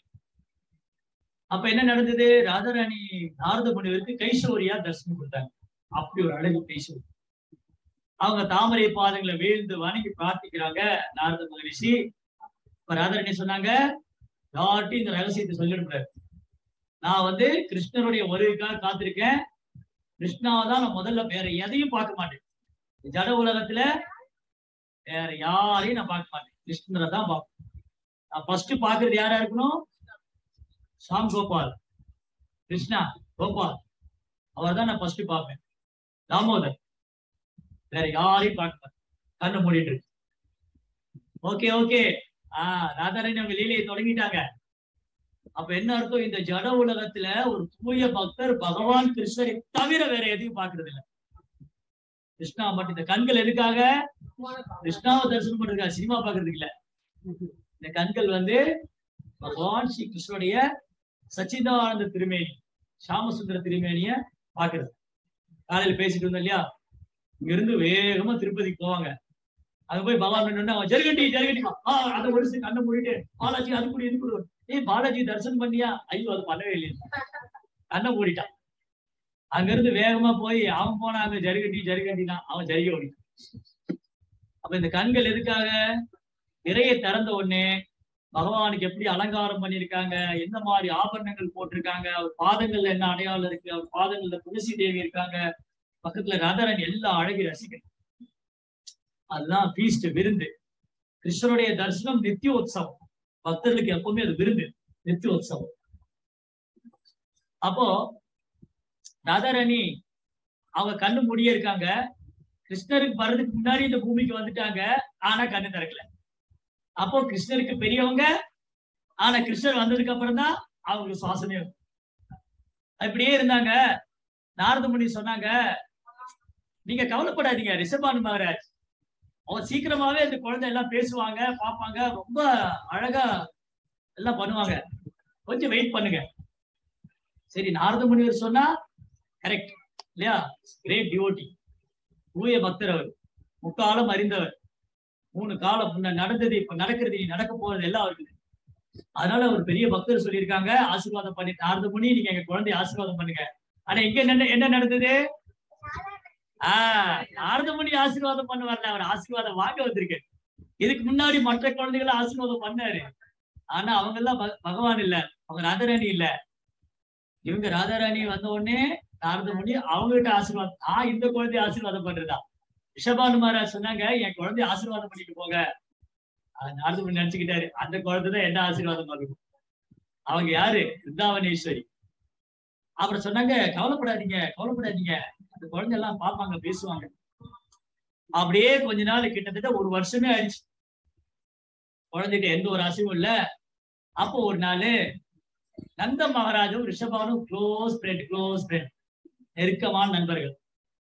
அப்ப என்ன நடந்தது ராதாராணி நாரத முனிவருக்கு கைஷோரியா தரிசனம் கொடுத்தாங்க அப்படி ஒரு அழகு கைஷோரி அவங்க தாமரை பாதங்களை வீழ்ந்து வணங்கி பிரார்த்திக்கிறாங்க நாரத மகரிஷி இப்ப ராதாராணி சொன்னாங்க யார்ட்டையும் இந்த ரகசியத்தை சொல்லிடக்கூடாது நான் வந்து கிருஷ்ணருடைய வருகைக்காக காத்திருக்கேன் கிருஷ்ணாவை தான் நான் முதல்ல வேற எதையும் பார்க்க மாட்டேன் இந்த ஜட உலகத்துல வேற யாரையும் நான் பார்க்க மாட்டேன் கிருஷ்ணரை தான் பார்ப்பேன் நான் ஃபர்ஸ்ட் பாக்குறது யாரா இருக்கணும் சாம் கோபால் கிருஷ்ணா கோபால் அவர் தான் நான் ஃபர்ஸ்ட் பார்ப்பேன் தாமோதர் வேற யாரையும் பார்க்க மாட்டேன் கண்ணை மூடிட்டு ஓகே ஓகே ஆஹ் ராதாராணி அவங்க லீலையை தொடங்கிட்டாங்க அப்ப என்ன அர்த்தம் இந்த ஜட உலகத்துல ஒரு தூய பக்தர் பகவான் கிருஷ்ணரை தவிர வேற எதையும் பாக்குறது இல்ல கிருஷ்ணா மட்டும் இந்த கண்கள் எதுக்காக கிருஷ்ணாவை தரிசனம் பண்றதுக்காக சினிமா பாக்குறதுக்கு இல்ல இந்த கண்கள் வந்து பகவான் ஸ்ரீ கிருஷ்ணனுடைய சச்சிதானந்த திருமேனி சாமசுந்தர திருமேனிய பாக்குறது காலையில பேசிட்டு இருந்தோம் இல்லையா இங்க இருந்து வேகமா திருப்பதிக்கு போவாங்க அங்க போய் பகவான் நின்னு அவன் ஜெருகண்டி ஜெருகண்டி ஆஹ் அதை ஒடிச்சு கண்ணை மூடிட்டு பாலாஜி அது கூட இது கூட ஏய் பாலாஜி தரிசனம் பண்ணியா ஐயோ அது பண்ணவே இல்லையா கண்ணை மூடிட்டான் அங்க இருந்து வேகமா போய் அவன் போனா அங்க ஜருகண்டி ஜருகண்டினா அவன் ஜருக ஓடிட்டான் அப்ப இந்த கண்கள் எதுக்காக திரையை திறந்த உடனே பகவானுக்கு எப்படி அலங்காரம் பண்ணியிருக்காங்க எந்த மாதிரி ஆபரணங்கள் போட்டிருக்காங்க அவர் பாதங்கள்ல என்ன அடையாளம் இருக்கு அவர் பாதங்கள்ல துளசி தேவி இருக்காங்க பக்கத்துல ராதாராணி எல்லா அழகி ரசிக்கணும் அதுதான் ஃபீஸ்ட் விருந்து கிருஷ்ணனுடைய தரிசனம் நித்திய உற்சவம் பக்தர்களுக்கு எப்பவுமே அது விருந்து நித்திய உற்சவம் அப்போ ராதாராணி அவங்க கண்ணு முடிய இருக்காங்க கிருஷ்ணருக்கு வர்றதுக்கு முன்னாடி இந்த பூமிக்கு வந்துட்டாங்க ஆனா கண்ணு திறக்கல அப்போ கிருஷ்ணருக்கு பெரியவங்க ஆனா கிருஷ்ணர் வந்ததுக்கு அப்புறம் தான் அவங்களுக்கு சுவாசமே வரும். அப்படியே இருந்தாங்க நாரத முனி சொன்னாங்க நீங்க கவலைப்படாதீங்க ரிஷபானு மகாராஜ் அவன் சீக்கிரமாவே இந்த குழந்தை எல்லாம் பேசுவாங்க பார்ப்பாங்க ரொம்ப அழகா எல்லாம் பண்ணுவாங்க கொஞ்சம் வெயிட் பண்ணுங்க சரி நாரத முனிவர் சொன்னா கரெக்ட் இல்லையா கிரேட் டிவோட்டி தூய பக்தர் அவர் முக்காலம் அறிந்தவர் மூணு காலம் முன்ன நடந்தது இப்ப நடக்கிறது நீ நடக்க போறது எல்லாம் அவருக்கு அதனால ஒரு பெரிய பக்தர் சொல்லியிருக்காங்க ஆசீர்வாதம் பண்ணி நாரத முனி நீங்க எங்க குழந்தைய ஆசீர்வாதம் பண்ணுங்க ஆனா இங்க என்ன என்ன நடந்தது ஆஹ் நாரத முனி ஆசீர்வாதம் பண்ண வரல அவர் ஆசீர்வாதம் வாங்க வந்திருக்கு இதுக்கு முன்னாடி மற்ற குழந்தைகளை ஆசீர்வாதம் பண்ணாரு ஆனா அவங்க எல்லாம் பக- பகவான் இல்ல அவங்க ராதாராணி இல்ல இவங்க ராதாராணி வந்த உடனே நாரத முனி அவங்க கிட்ட ஆசீர்வாதம் நான் இந்த குழந்தைய ஆசீர்வாதம் பண்றதா ரிஷபானு மகாராஜ் சொன்னாங்க என் குழந்தைய ஆசீர்வாதம் பண்ணிட்டு போங்க அது நாரத முனி நினைச்சுக்கிட்டாரு அந்த குழந்தை தான் என்ன ஆசீர்வாதம் பண்ணும் அவங்க யாரு பிருந்தாவனேஸ்வரி அப்புறம் சொன்னாங்க கவலைப்படாதீங்க கவலைப்படாதீங்க அந்த குழந்தை எல்லாம் பார்ப்பாங்க பேசுவாங்க அப்படியே கொஞ்ச நாள் கிட்டத்தட்ட ஒரு வருஷமே ஆயிடுச்சு குழந்தைகிட்ட எந்த ஒரு அசைவும் இல்ல அப்போ ஒரு நாள் நந்த மகாராஜும் ரிஷபானும் க்ளோஸ் ஃப்ரெண்ட் க்ளோஸ் ஃப்ரெண்ட் நெருக்கமான நண்பர்கள்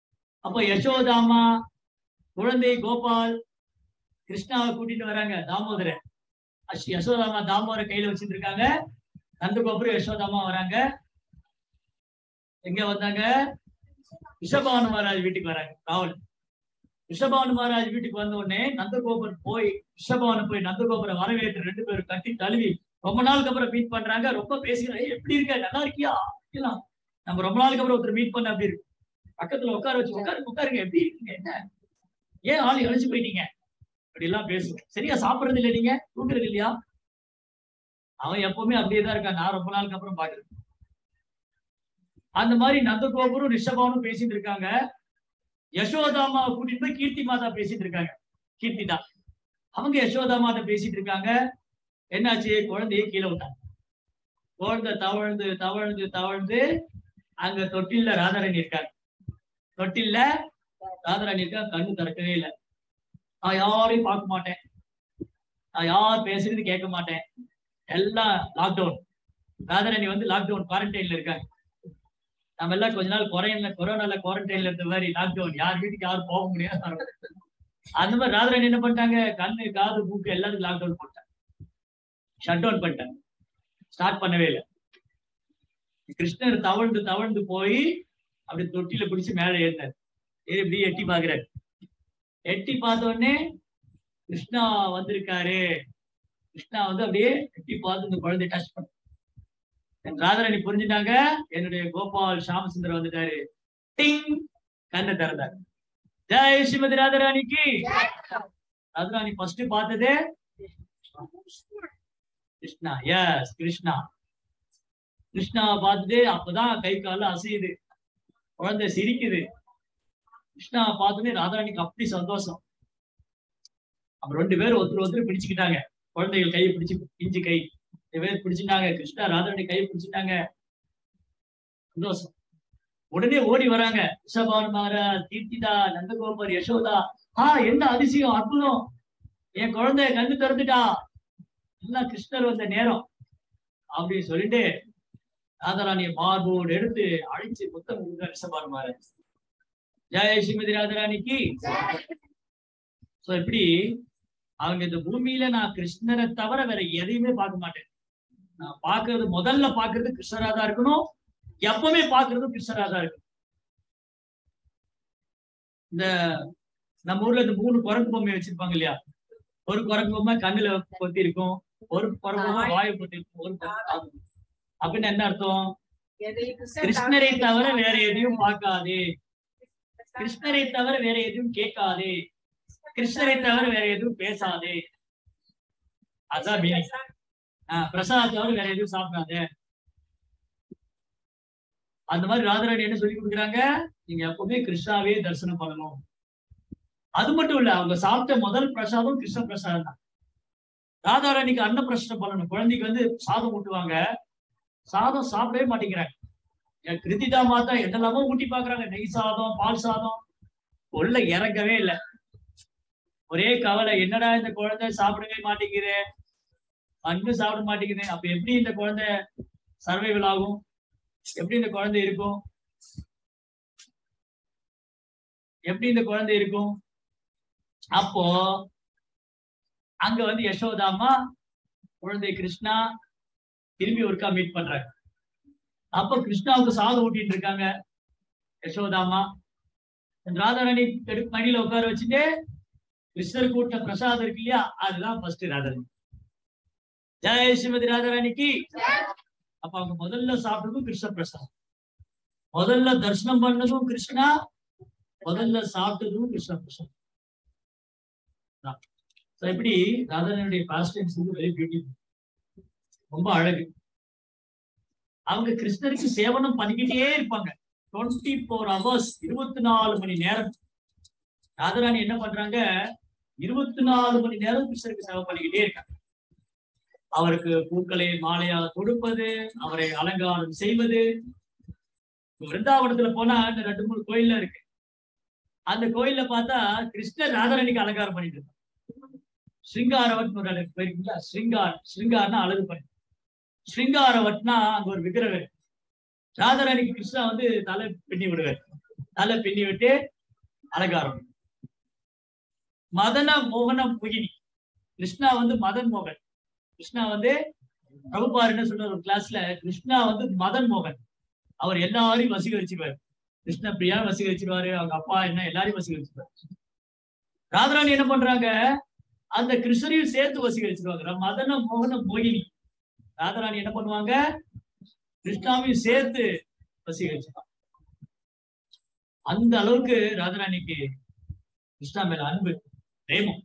அப்ப யசோதாமா குழந்தை கோபால் கிருஷ்ணாவை கூட்டிட்டு வராங்க தாமோதர யசோதாமா தாமோதர கையில வச்சிட்டு இருக்காங்க நந்தகோபுரம் யசோதாமா வராங்க எங்க வந்தாங்க ரிஷபானு மகாராஜ் வீட்டுக்கு வராங்க ராவல் ரிஷபானு மகாராஜ் வீட்டுக்கு வந்த உடனே நந்தகோபுரம் போய் ரிஷபானு போய் நந்தகோபுரம் வரவேற்று ரெண்டு பேரும் கட்டி தழுவி ரொம்ப நாளுக்கு அப்புறம் மீட் பண்றாங்க ரொம்ப பேசுகிறாங்க "ஏய், எப்படி இருக்க நல்லா இருக்கியா இருக்கலாம் நம்ம ரொம்ப நாளுக்கு அப்புறம் ஒருத்தர் மீட் பண்ண அப்படி இருக்கு பக்கத்துல உட்கார வச்சு உட்காருங்க உட்காருங்க எப்படி இருக்கீங்க என்ன ஏன் ஆள் இழைச்சு போயிட்டீங்க அப்படி எல்லாம் பேசுவோம் சரியா சாப்பிடுறது இல்ல நீங்க தூங்குறது இல்லையா அவன் எப்பவுமே அப்படியே தான் இருக்கான் நான் ரொம்ப நாளுக்கு அப்புறம் பாக்குறேன் அந்த மாதிரி நந்தகோபுரம் ரிஷபானும் பேசிட்டு இருக்காங்க யசோதாமாவை கூட்டிட்டு போய் கீர்த்தி மாதா பேசிட்டு இருக்காங்க கீர்த்திதா அவங்க யசோதா மாதா பேசிட்டு இருக்காங்க என்னாச்சு குழந்தைய கீழே விட்டாங்க குழந்தை தவழ்ந்து தவழ்ந்து தவழ்ந்து அங்க தொட்டில்ல ராதாராணி இருக்காங்க தொட்டில்ல ராதாராணி இருக்கா கண்ணு திறக்கவே இல்லை நான் யாரையும் பார்க்க மாட்டேன் நான் யார் பேசுறது கேட்க மாட்டேன் எல்லாம் லாக்டவுன் ராதாராணி வந்து லாக்டவுன் குவாரண்டைன்ல இருக்காங்க நம்ம எல்லாம் கொஞ்ச நாள் குறையில கொரோனால குவாரண்டைன்ல இருந்த மாதிரி லாக்டவுன் யார் வீட்டுக்கு யாரும் போக முடியாது அந்த மாதிரி ராதாராணி என்ன பண்ணிட்டாங்க கண்ணு காது மூக்கு எல்லாத்துக்கும் லாக்டவுன் போட்டாங்க ஷட் டவுன் பண்ணிட்டாங்க ஸ்டார்ட் பண்ணவே இல்லை கிருஷ்ணர் தவழ்ந்து தவழ்ந்து போய் அப்படி தொட்டில பிடிச்சு மேல ஏறினார் ஏறி இப்படி எட்டி பாக்குறாரு எட்டி பார்த்த உடனே கிருஷ்ணா வந்திருக்காரு கிருஷ்ணா வந்து அப்படியே எட்டி பார்த்து இந்த குழந்தைய டச் பண்ண ராதாராணி புரிஞ்சுட்டாங்க என்னுடைய கோபால் ஷாமசுந்தர் வந்துட்டாரு டிங் கண்ணை திறந்தார் ஜெய் ஸ்ரீமதி ராதாராணிக்கு ராதாராணி ஃபர்ஸ்ட் பார்த்ததே கிருஷ்ணா எஸ் கிருஷ்ணா கிருஷ்ணாவை பார்த்துட்டு அப்பதான் கை கால அசையுது குழந்தை சிரிக்குது கிருஷ்ணாவை பார்த்தோன்னே ராதாராணிக்கு அப்படி சந்தோஷம் அப்ப ரெண்டு பேரும் ஒருத்தர் ஒருத்தர் பிடிச்சுக்கிட்டாங்க குழந்தைகள் கையை பிடிச்சு பிஞ்சு கை ரெண்டு பேர் பிடிச்சிட்டாங்க கிருஷ்ணா ராதாராணி கையை பிடிச்சிட்டாங்க சந்தோஷம் உடனே ஓடி வராங்க ரிஷபான் மகாராஜ் கீர்த்திதா நந்தகோபர் யசோதா ஆ என்ன அதிசயம் அற்புதம் என் குழந்தைய கண்ணு திறந்துட்டா எல்லாம் கிருஷ்ணர் வந்த நேரம் அப்படின்னு சொல்லிட்டு ராதாராணிய மார்போடு எடுத்து அழிச்சு முத்தம் கொடுக்க ரிஷபான் மகாராஜ் ஜெய ஸ்ரீமதி ராதாராணிக்கு சோ இப்படி அவங்க இந்த பூமியில நான் கிருஷ்ணரை தவிர வேற எதையுமே பார்க்க மாட்டேன் நான் பாக்குறது முதல்ல பாக்குறது கிருஷ்ணரா தான் இருக்கணும் எப்பவுமே பாக்குறது கிருஷ்ணரா தான் இருக்கணும் இந்த நம்ம ஊர்ல இந்த மூணு குரங்கு பொம்மை வச்சிருப்பாங்க இல்லையா ஒரு குரங்கு பொம்மை கண்ணுல பொத்தி இருக்கும் ஒரு குரங்கு பொம்மை வாயை பொத்தி இருக்கும் ஒரு பொம்மை அப்படின்னு என்ன அர்த்தம் கிருஷ்ணரை தவிர வேற எதையும் பார்க்காதே கிருஷ்ணரை தவிர வேற எதுவும் கேட்காதே கிருஷ்ணரை தவிர வேற எதுவும் பேசாதே அதான் மீனிங் பிரசாத் தவிர வேற எதுவும் சாப்பிடாத அந்த மாதிரி ராதாராணி என்ன சொல்லி கொடுக்குறாங்க நீங்க எப்பவுமே கிருஷ்ணாவே தரிசனம் பண்ணணும் அது மட்டும் இல்ல அவங்க சாப்பிட்ட முதல் பிரசாதம் கிருஷ்ண பிரசாதம் தான் ராதாராணிக்கு அன்ன பிரச்சனை பண்ணணும் குழந்தைக்கு வந்து சாதம் ஊட்டுவாங்க சாதம் சாப்பிடவே மாட்டேங்கிறாங்க என் கிருதிதா மாதா என்னெல்லாமோ ஊட்டி பாக்குறாங்க நெய் சாதம் பால் சாதம் உள்ள இறங்கவே இல்லை ஒரே கவலை என்னடா இந்த குழந்தை சாப்பிடவே மாட்டேங்குது அன்பு சாப்பிட மாட்டேங்குது அப்ப எப்படி இந்த குழந்தை சர்வைவல் ஆகும் எப்படி இந்த குழந்தை இருக்கும் எப்படி இந்த குழந்தை இருக்கும் அப்போ அங்க வந்து யசோதாமா குழந்தை கிருஷ்ணா திரும்பி ஒருக்கா மீட் பண்றாங்க அப்ப கிருஷ்ணாவுக்கு சாதம் ஊட்டிட்டு இருக்காங்க யசோதாமா ராதாராணி மடியில உட்கார வச்சுட்டு கிருஷ்ணர் கூட்ட பிரசாதம் இருக்கு இல்லையா அதுதான் ஃபர்ஸ்ட் ராதாராணி ஜெய ஸ்ரீமதி ராதாராணிக்கு அப்ப அவங்க முதல்ல சாப்பிட்டதும் கிருஷ்ண பிரசாதம் முதல்ல தரிசனம் பண்ணதும் கிருஷ்ணா முதல்ல சாப்பிட்டதும் கிருஷ்ண பிரசாதம் இப்படி ராதாராணியுடைய பாஸ்டன்ஸ் வந்து வெரி பியூட்டிஃபுல் ரொம்ப அழகு அவங்க கிருஷ்ணருக்கு சேவனம் பண்ணிக்கிட்டே இருப்பாங்க டுவெண்ட்டி ஃபோர் ஹவர்ஸ் இருபத்தி நாலு மணி நேரம் ராதாராணி என்ன பண்றாங்க இருபத்தி நாலு மணி நேரம் கிருஷ்ணருக்கு சேவை பண்ணிக்கிட்டே இருக்காங்க அவருக்கு பூக்களை மாலையா தொடுப்பது அவரை அலங்காரம் செய்வது விருந்தாவனத்துல போனா இந்த ரெண்டு மூணு கோயில்ல இருக்கு அந்த கோயில்ல பார்த்தா கிருஷ்ணர் ராதாராணிக்கு அலங்காரம் பண்ணிட்டு இருக்காங்க ஸ்ருங்காரவட் ஒரு இடத்துக்கு போயிருக்கீங்களா ஸ்ருங்கார் ஸ்ருங்கார்னா அழகு பண்ணி ஸ்ருங்காரவட்னா அங்க ஒரு விக்கிரகம் இருக்கு ராதாராணிக்கு கிருஷ்ணா வந்து தலை பின்னி விடுவார் தலை பின்னி விட்டு அலங்காரம் மதன மோகன முகினி கிருஷ்ணா வந்து மதன் மோகன் கிருஷ்ணா வந்து பிரபுபார் என்ன சொல்ற ஒரு கிளாஸ்ல கிருஷ்ணா வந்து மதன் மோகன் அவர் எல்லாரையும் வசீகரிச்சிருவாரு கிருஷ்ண பிரியா வசீகரிச்சிருவாரு அவங்க அப்பா என்ன எல்லாரையும் வசீகரிச்சிருவாரு ராதராணி என்ன பண்றாங்க அந்த கிருஷ்ணரையும் சேர்த்து வசீகரிச்சிருவாங்க மதன மோகன மோகினி ராதராணி என்ன பண்ணுவாங்க கிருஷ்ணாவையும் சேர்த்து வசீகரிச்சிருவாங்க அந்த அளவுக்கு ராதராணிக்கு கிருஷ்ணா மேல அன்பு பிரேமம்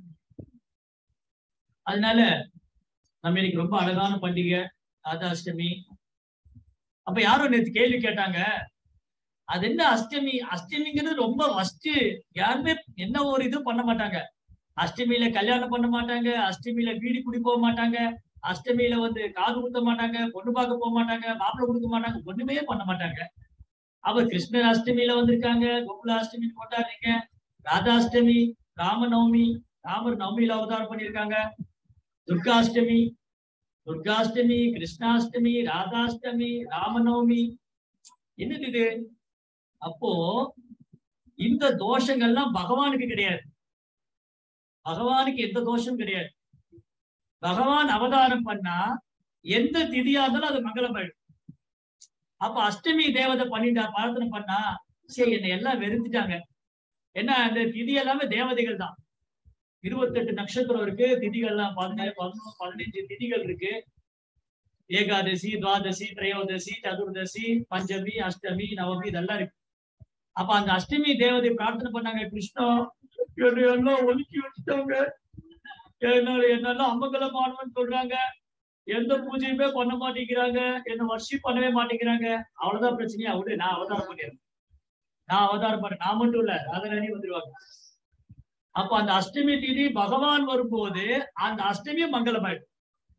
அதனால நம்ம இன்னைக்கு ரொம்ப அழகான பண்டிகை ராதாஷ்டமி அப்ப யாரும் நேற்று கேள்வி கேட்டாங்க அது என்ன அஷ்டமி அஷ்டமிங்கிறது ரொம்ப ஃபர்ஸ்ட் யாருமே என்ன ஒரு இது பண்ண மாட்டாங்க அஷ்டமியில கல்யாணம் பண்ண மாட்டாங்க அஷ்டமியில வீடு குடி போக மாட்டாங்க அஷ்டமியில வந்து காது குத்த மாட்டாங்க பொண்ணு பார்க்க போக மாட்டாங்க மாப்பிள்ளை கொடுக்க மாட்டாங்க ஒண்ணுமே பண்ண மாட்டாங்க அவ கிருஷ்ணர் அஷ்டமியில வந்திருக்காங்க கோகுல அஷ்டமி கொண்டாடுறீங்க ராதாஷ்டமி ராமநவமி ராமர் நவமியில அவதாரம் பண்ணியிருக்காங்க துர்காஷ்டமி துர்காஷ்டமி கிருஷ்ணாஷ்டமி ராதாஷ்டமி ராமநவமி என்னது இது அப்போ இந்த தோஷங்கள்லாம் பகவானுக்கு கிடையாது பகவானுக்கு எந்த தோஷம் கிடையாது பகவான் அவதாரம் பண்ணா எந்த திதியா இருந்தாலும் அது மங்களமாயிடும் அப்ப அஷ்டமி தேவதை பண்ணிட்டா பிரார்த்தனை பண்ணா சரி என்னை எல்லாம் வெறுத்துட்டாங்க என்ன அந்த திதி எல்லாமே தேவதைகள் தான் இருபத்தெட்டு நட்சத்திரம் இருக்கு திதிகள்லாம் பதினேழு பதினொன்று பதினஞ்சு திதிகள் இருக்கு ஏகாதசி துவாதசி திரையோதசி சதுர்தசி பஞ்சமி அஷ்டமி நவமி இதெல்லாம் இருக்கு அப்ப அந்த அஷ்டமி தேவதை பிரார்த்தனை பண்ணாங்க கிருஷ்ணா என்னை எல்லாம் ஒதுக்கி வச்சுட்டாங்க என்னால என்னெல்லாம் அமங்கலமானவன் சொல்றாங்க எந்த பூஜையுமே பண்ண மாட்டேங்கிறாங்க என்ன வர்ஷிப் பண்ணவே மாட்டேங்கிறாங்க அவ்வளவுதான் பிரச்சனையா விடு நான் அவதாரம் பண்ணிடுறேன் நான் அவதாரம் பண்ண நான் மட்டும் இல்ல ராதராணி வந்துருவாங்க அப்ப அந்த அஷ்டமி திதி பகவான் வரும்போது அந்த அஷ்டமியும் மங்களமாயிடுச்சு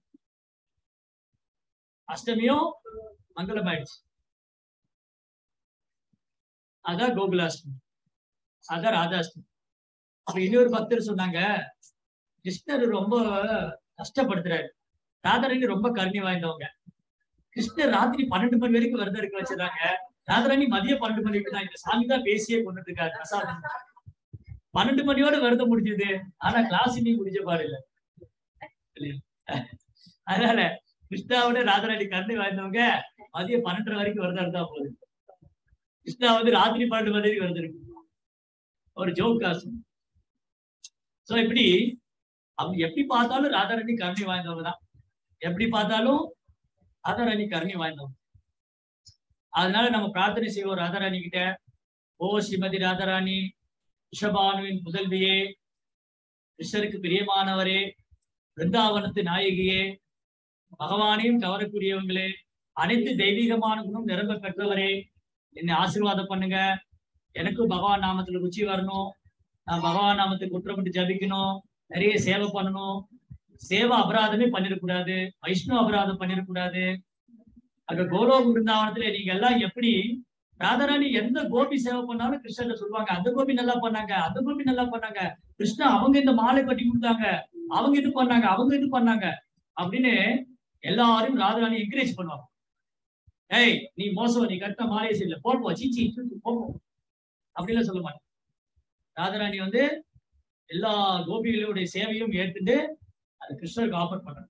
அஷ்டமியும் மங்களமாயிடுச்சு அதான் கோகுலாஷ்டமி அதான் ராதாஷ்டமி அப்ப இன்னொரு பக்தர் சொன்னாங்க கிருஷ்ணர் ரொம்ப கஷ்டப்படுத்துறாரு ராதாராணி ரொம்ப கருணை வாய்ந்தவங்க கிருஷ்ணர் ராத்திரி பன்னெண்டு மணி வரைக்கும் விரதம் இருக்க வச்சிருக்காங்க ராதாராணி மதியம் பன்னெண்டு மணிக்கு தான் இந்த சாமி தான் பேசியே கொண்டுட்டு இருக்காரு பிரசாதம் பன்னெண்டு மணியோட விரதம் முடிஞ்சது ஆனா கிளாஸ் இன்னைக்கு முடிஞ்ச பாரு இல்ல அதனால கிருஷ்ணாவோட ராதாராணி கருணை வாய்ந்தவங்க மதியம் பன்னெண்டரை வரைக்கும் விரதம் இருந்தா போகுது கிருஷ்ணா வந்து ராத்திரி பன்னெண்டு மணி வரைக்கும் விரதம் இருக்கு ஒரு ஜோக் காசு சோ இப்படி அவங்க எப்படி பார்த்தாலும் ராதாராணி கருணை வாய்ந்தவங்க தான் எப்படி பார்த்தாலும் ராதாராணி கருணை வாய்ந்தவங்க அதனால நம்ம பிரார்த்தனை செய்வோம் ராதாராணி கிட்ட ஓ ஸ்ரீமதி ராதாராணி ரிஷபானுவின் புதல்வியே கிருஷ்ணருக்கு பிரியமானவரே பிருந்தாவனத்து நாயகியே பகவானையும் கவரக்கூடியவங்களே அனைத்து தெய்வீகமான குணம் நிரம்ப பெற்றவரே என்னை ஆசீர்வாதம் பண்ணுங்க எனக்கும் பகவான் நாமத்துல ருச்சி வரணும் நான் பகவான் நாமத்துக்கு குற்றப்பட்டு ஜபிக்கணும் நிறைய சேவை பண்ணணும் சேவை அபராதமே பண்ணிடக்கூடாது வைஷ்ணவ அபராதம் பண்ணிடக்கூடாது அங்க கோலோக பிருந்தாவனத்துல நீங்க எல்லாம் எப்படி ராதாராணி எந்த கோபி சேவை பண்ணாலும் கிருஷ்ணன் சொல்லுவாங்க அந்த கோபி நல்லா பண்ணாங்க அந்த கோபி நல்லா பண்ணாங்க கிருஷ்ணா அவங்க இந்த மாலை கட்டி கொடுத்தாங்க அவங்க இது பண்ணாங்க அவங்க இது பண்ணாங்க அப்படின்னு எல்லாரும் ராதாராணி என்கரேஜ் பண்ணுவாங்க ஏய் நீ மோசம் நீ கட்ட மாலையை செய்யல போப்போ சீச்சி போப்போ அப்படிலாம் சொல்ல மாட்டேன் ராதாராணி வந்து எல்லா கோபிகளுடைய சேவையும் ஏற்றுட்டு அது கிருஷ்ணருக்கு ஆஃபர் பண்றாங்க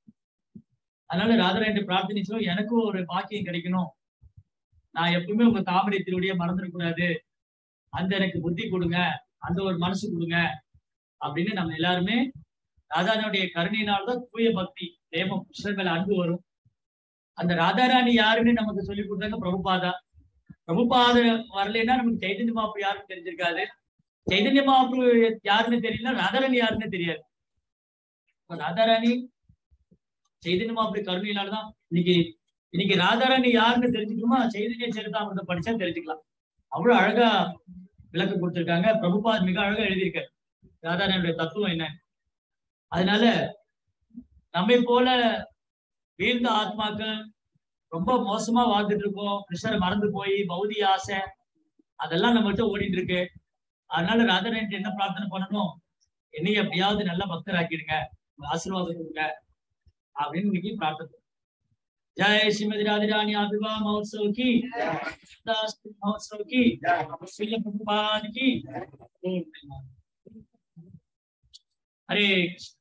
அதனால ராதாராணி பிரார்த்தனிச்சோம் எனக்கும் ஒரு பாக்கியம் கிடைக்கணும் நான் எப்பவுமே உங்க தாமரை திருவடியை மறந்துடக்கூடாது அந்த எனக்கு புத்தி கொடுங்க அந்த ஒரு மனசு கொடுங்க அப்படின்னு நம்ம எல்லாருமே ராதாராணியுடைய கருணையினால்தான் தூய பக்தி தேமம் கிருஷ்ணர் மேல அன்பு வரும் அந்த ராதாராணி யாருன்னு நமக்கு சொல்லி கொடுத்தாங்க பிரபுபாதா பிரபுபாத வரலைன்னா நமக்கு சைதன்ய மாப்பு யாருன்னு தெரிஞ்சிருக்காது சைதன்ய மாப்பு யாருன்னு தெரியல ராதாராணி யாருன்னு தெரியாது ராதாராணி சைதன்ய மாப்பு கருணையினால்தான் இன்னைக்கு இன்னைக்கு ராதாராணி யாருன்னு தெரிஞ்சுக்கணுமா சைதன்ய சரிதாமிரதம் படிச்சா தெரிஞ்சுக்கலாம் அவ்வளவு அழகா விளக்கம் கொடுத்திருக்காங்க பிரபுபாத் மிக அழகா எழுதியிருக்காரு ராதாராணியுடைய தத்துவம் என்ன அதனால நம்மை போல வீழ்ந்த ஆத்மாக்கள் ரொம்ப மோசமா வாழ்ந்துட்டு இருக்கோம் கிருஷ்ணரை மறந்து போய் பௌதிக ஆசை அதெல்லாம் நம்மகிட்ட ஓடிட்டு இருக்கு அதனால ராதாராணி என்ன பிரார்த்தனை பண்ணணும் என்னைய எப்படியாவது நல்ல பக்தர் ஆக்கிடுங்க ஆசீர்வாதம் கொடுங்க அப்படின்னு இன்னைக்கு பிரார்த்தனை जय श्रीमती राधे रानी आविर्भाव महोत्सव की दास महोत्सव की श्री प्रभुपाद की हरे कृष्ण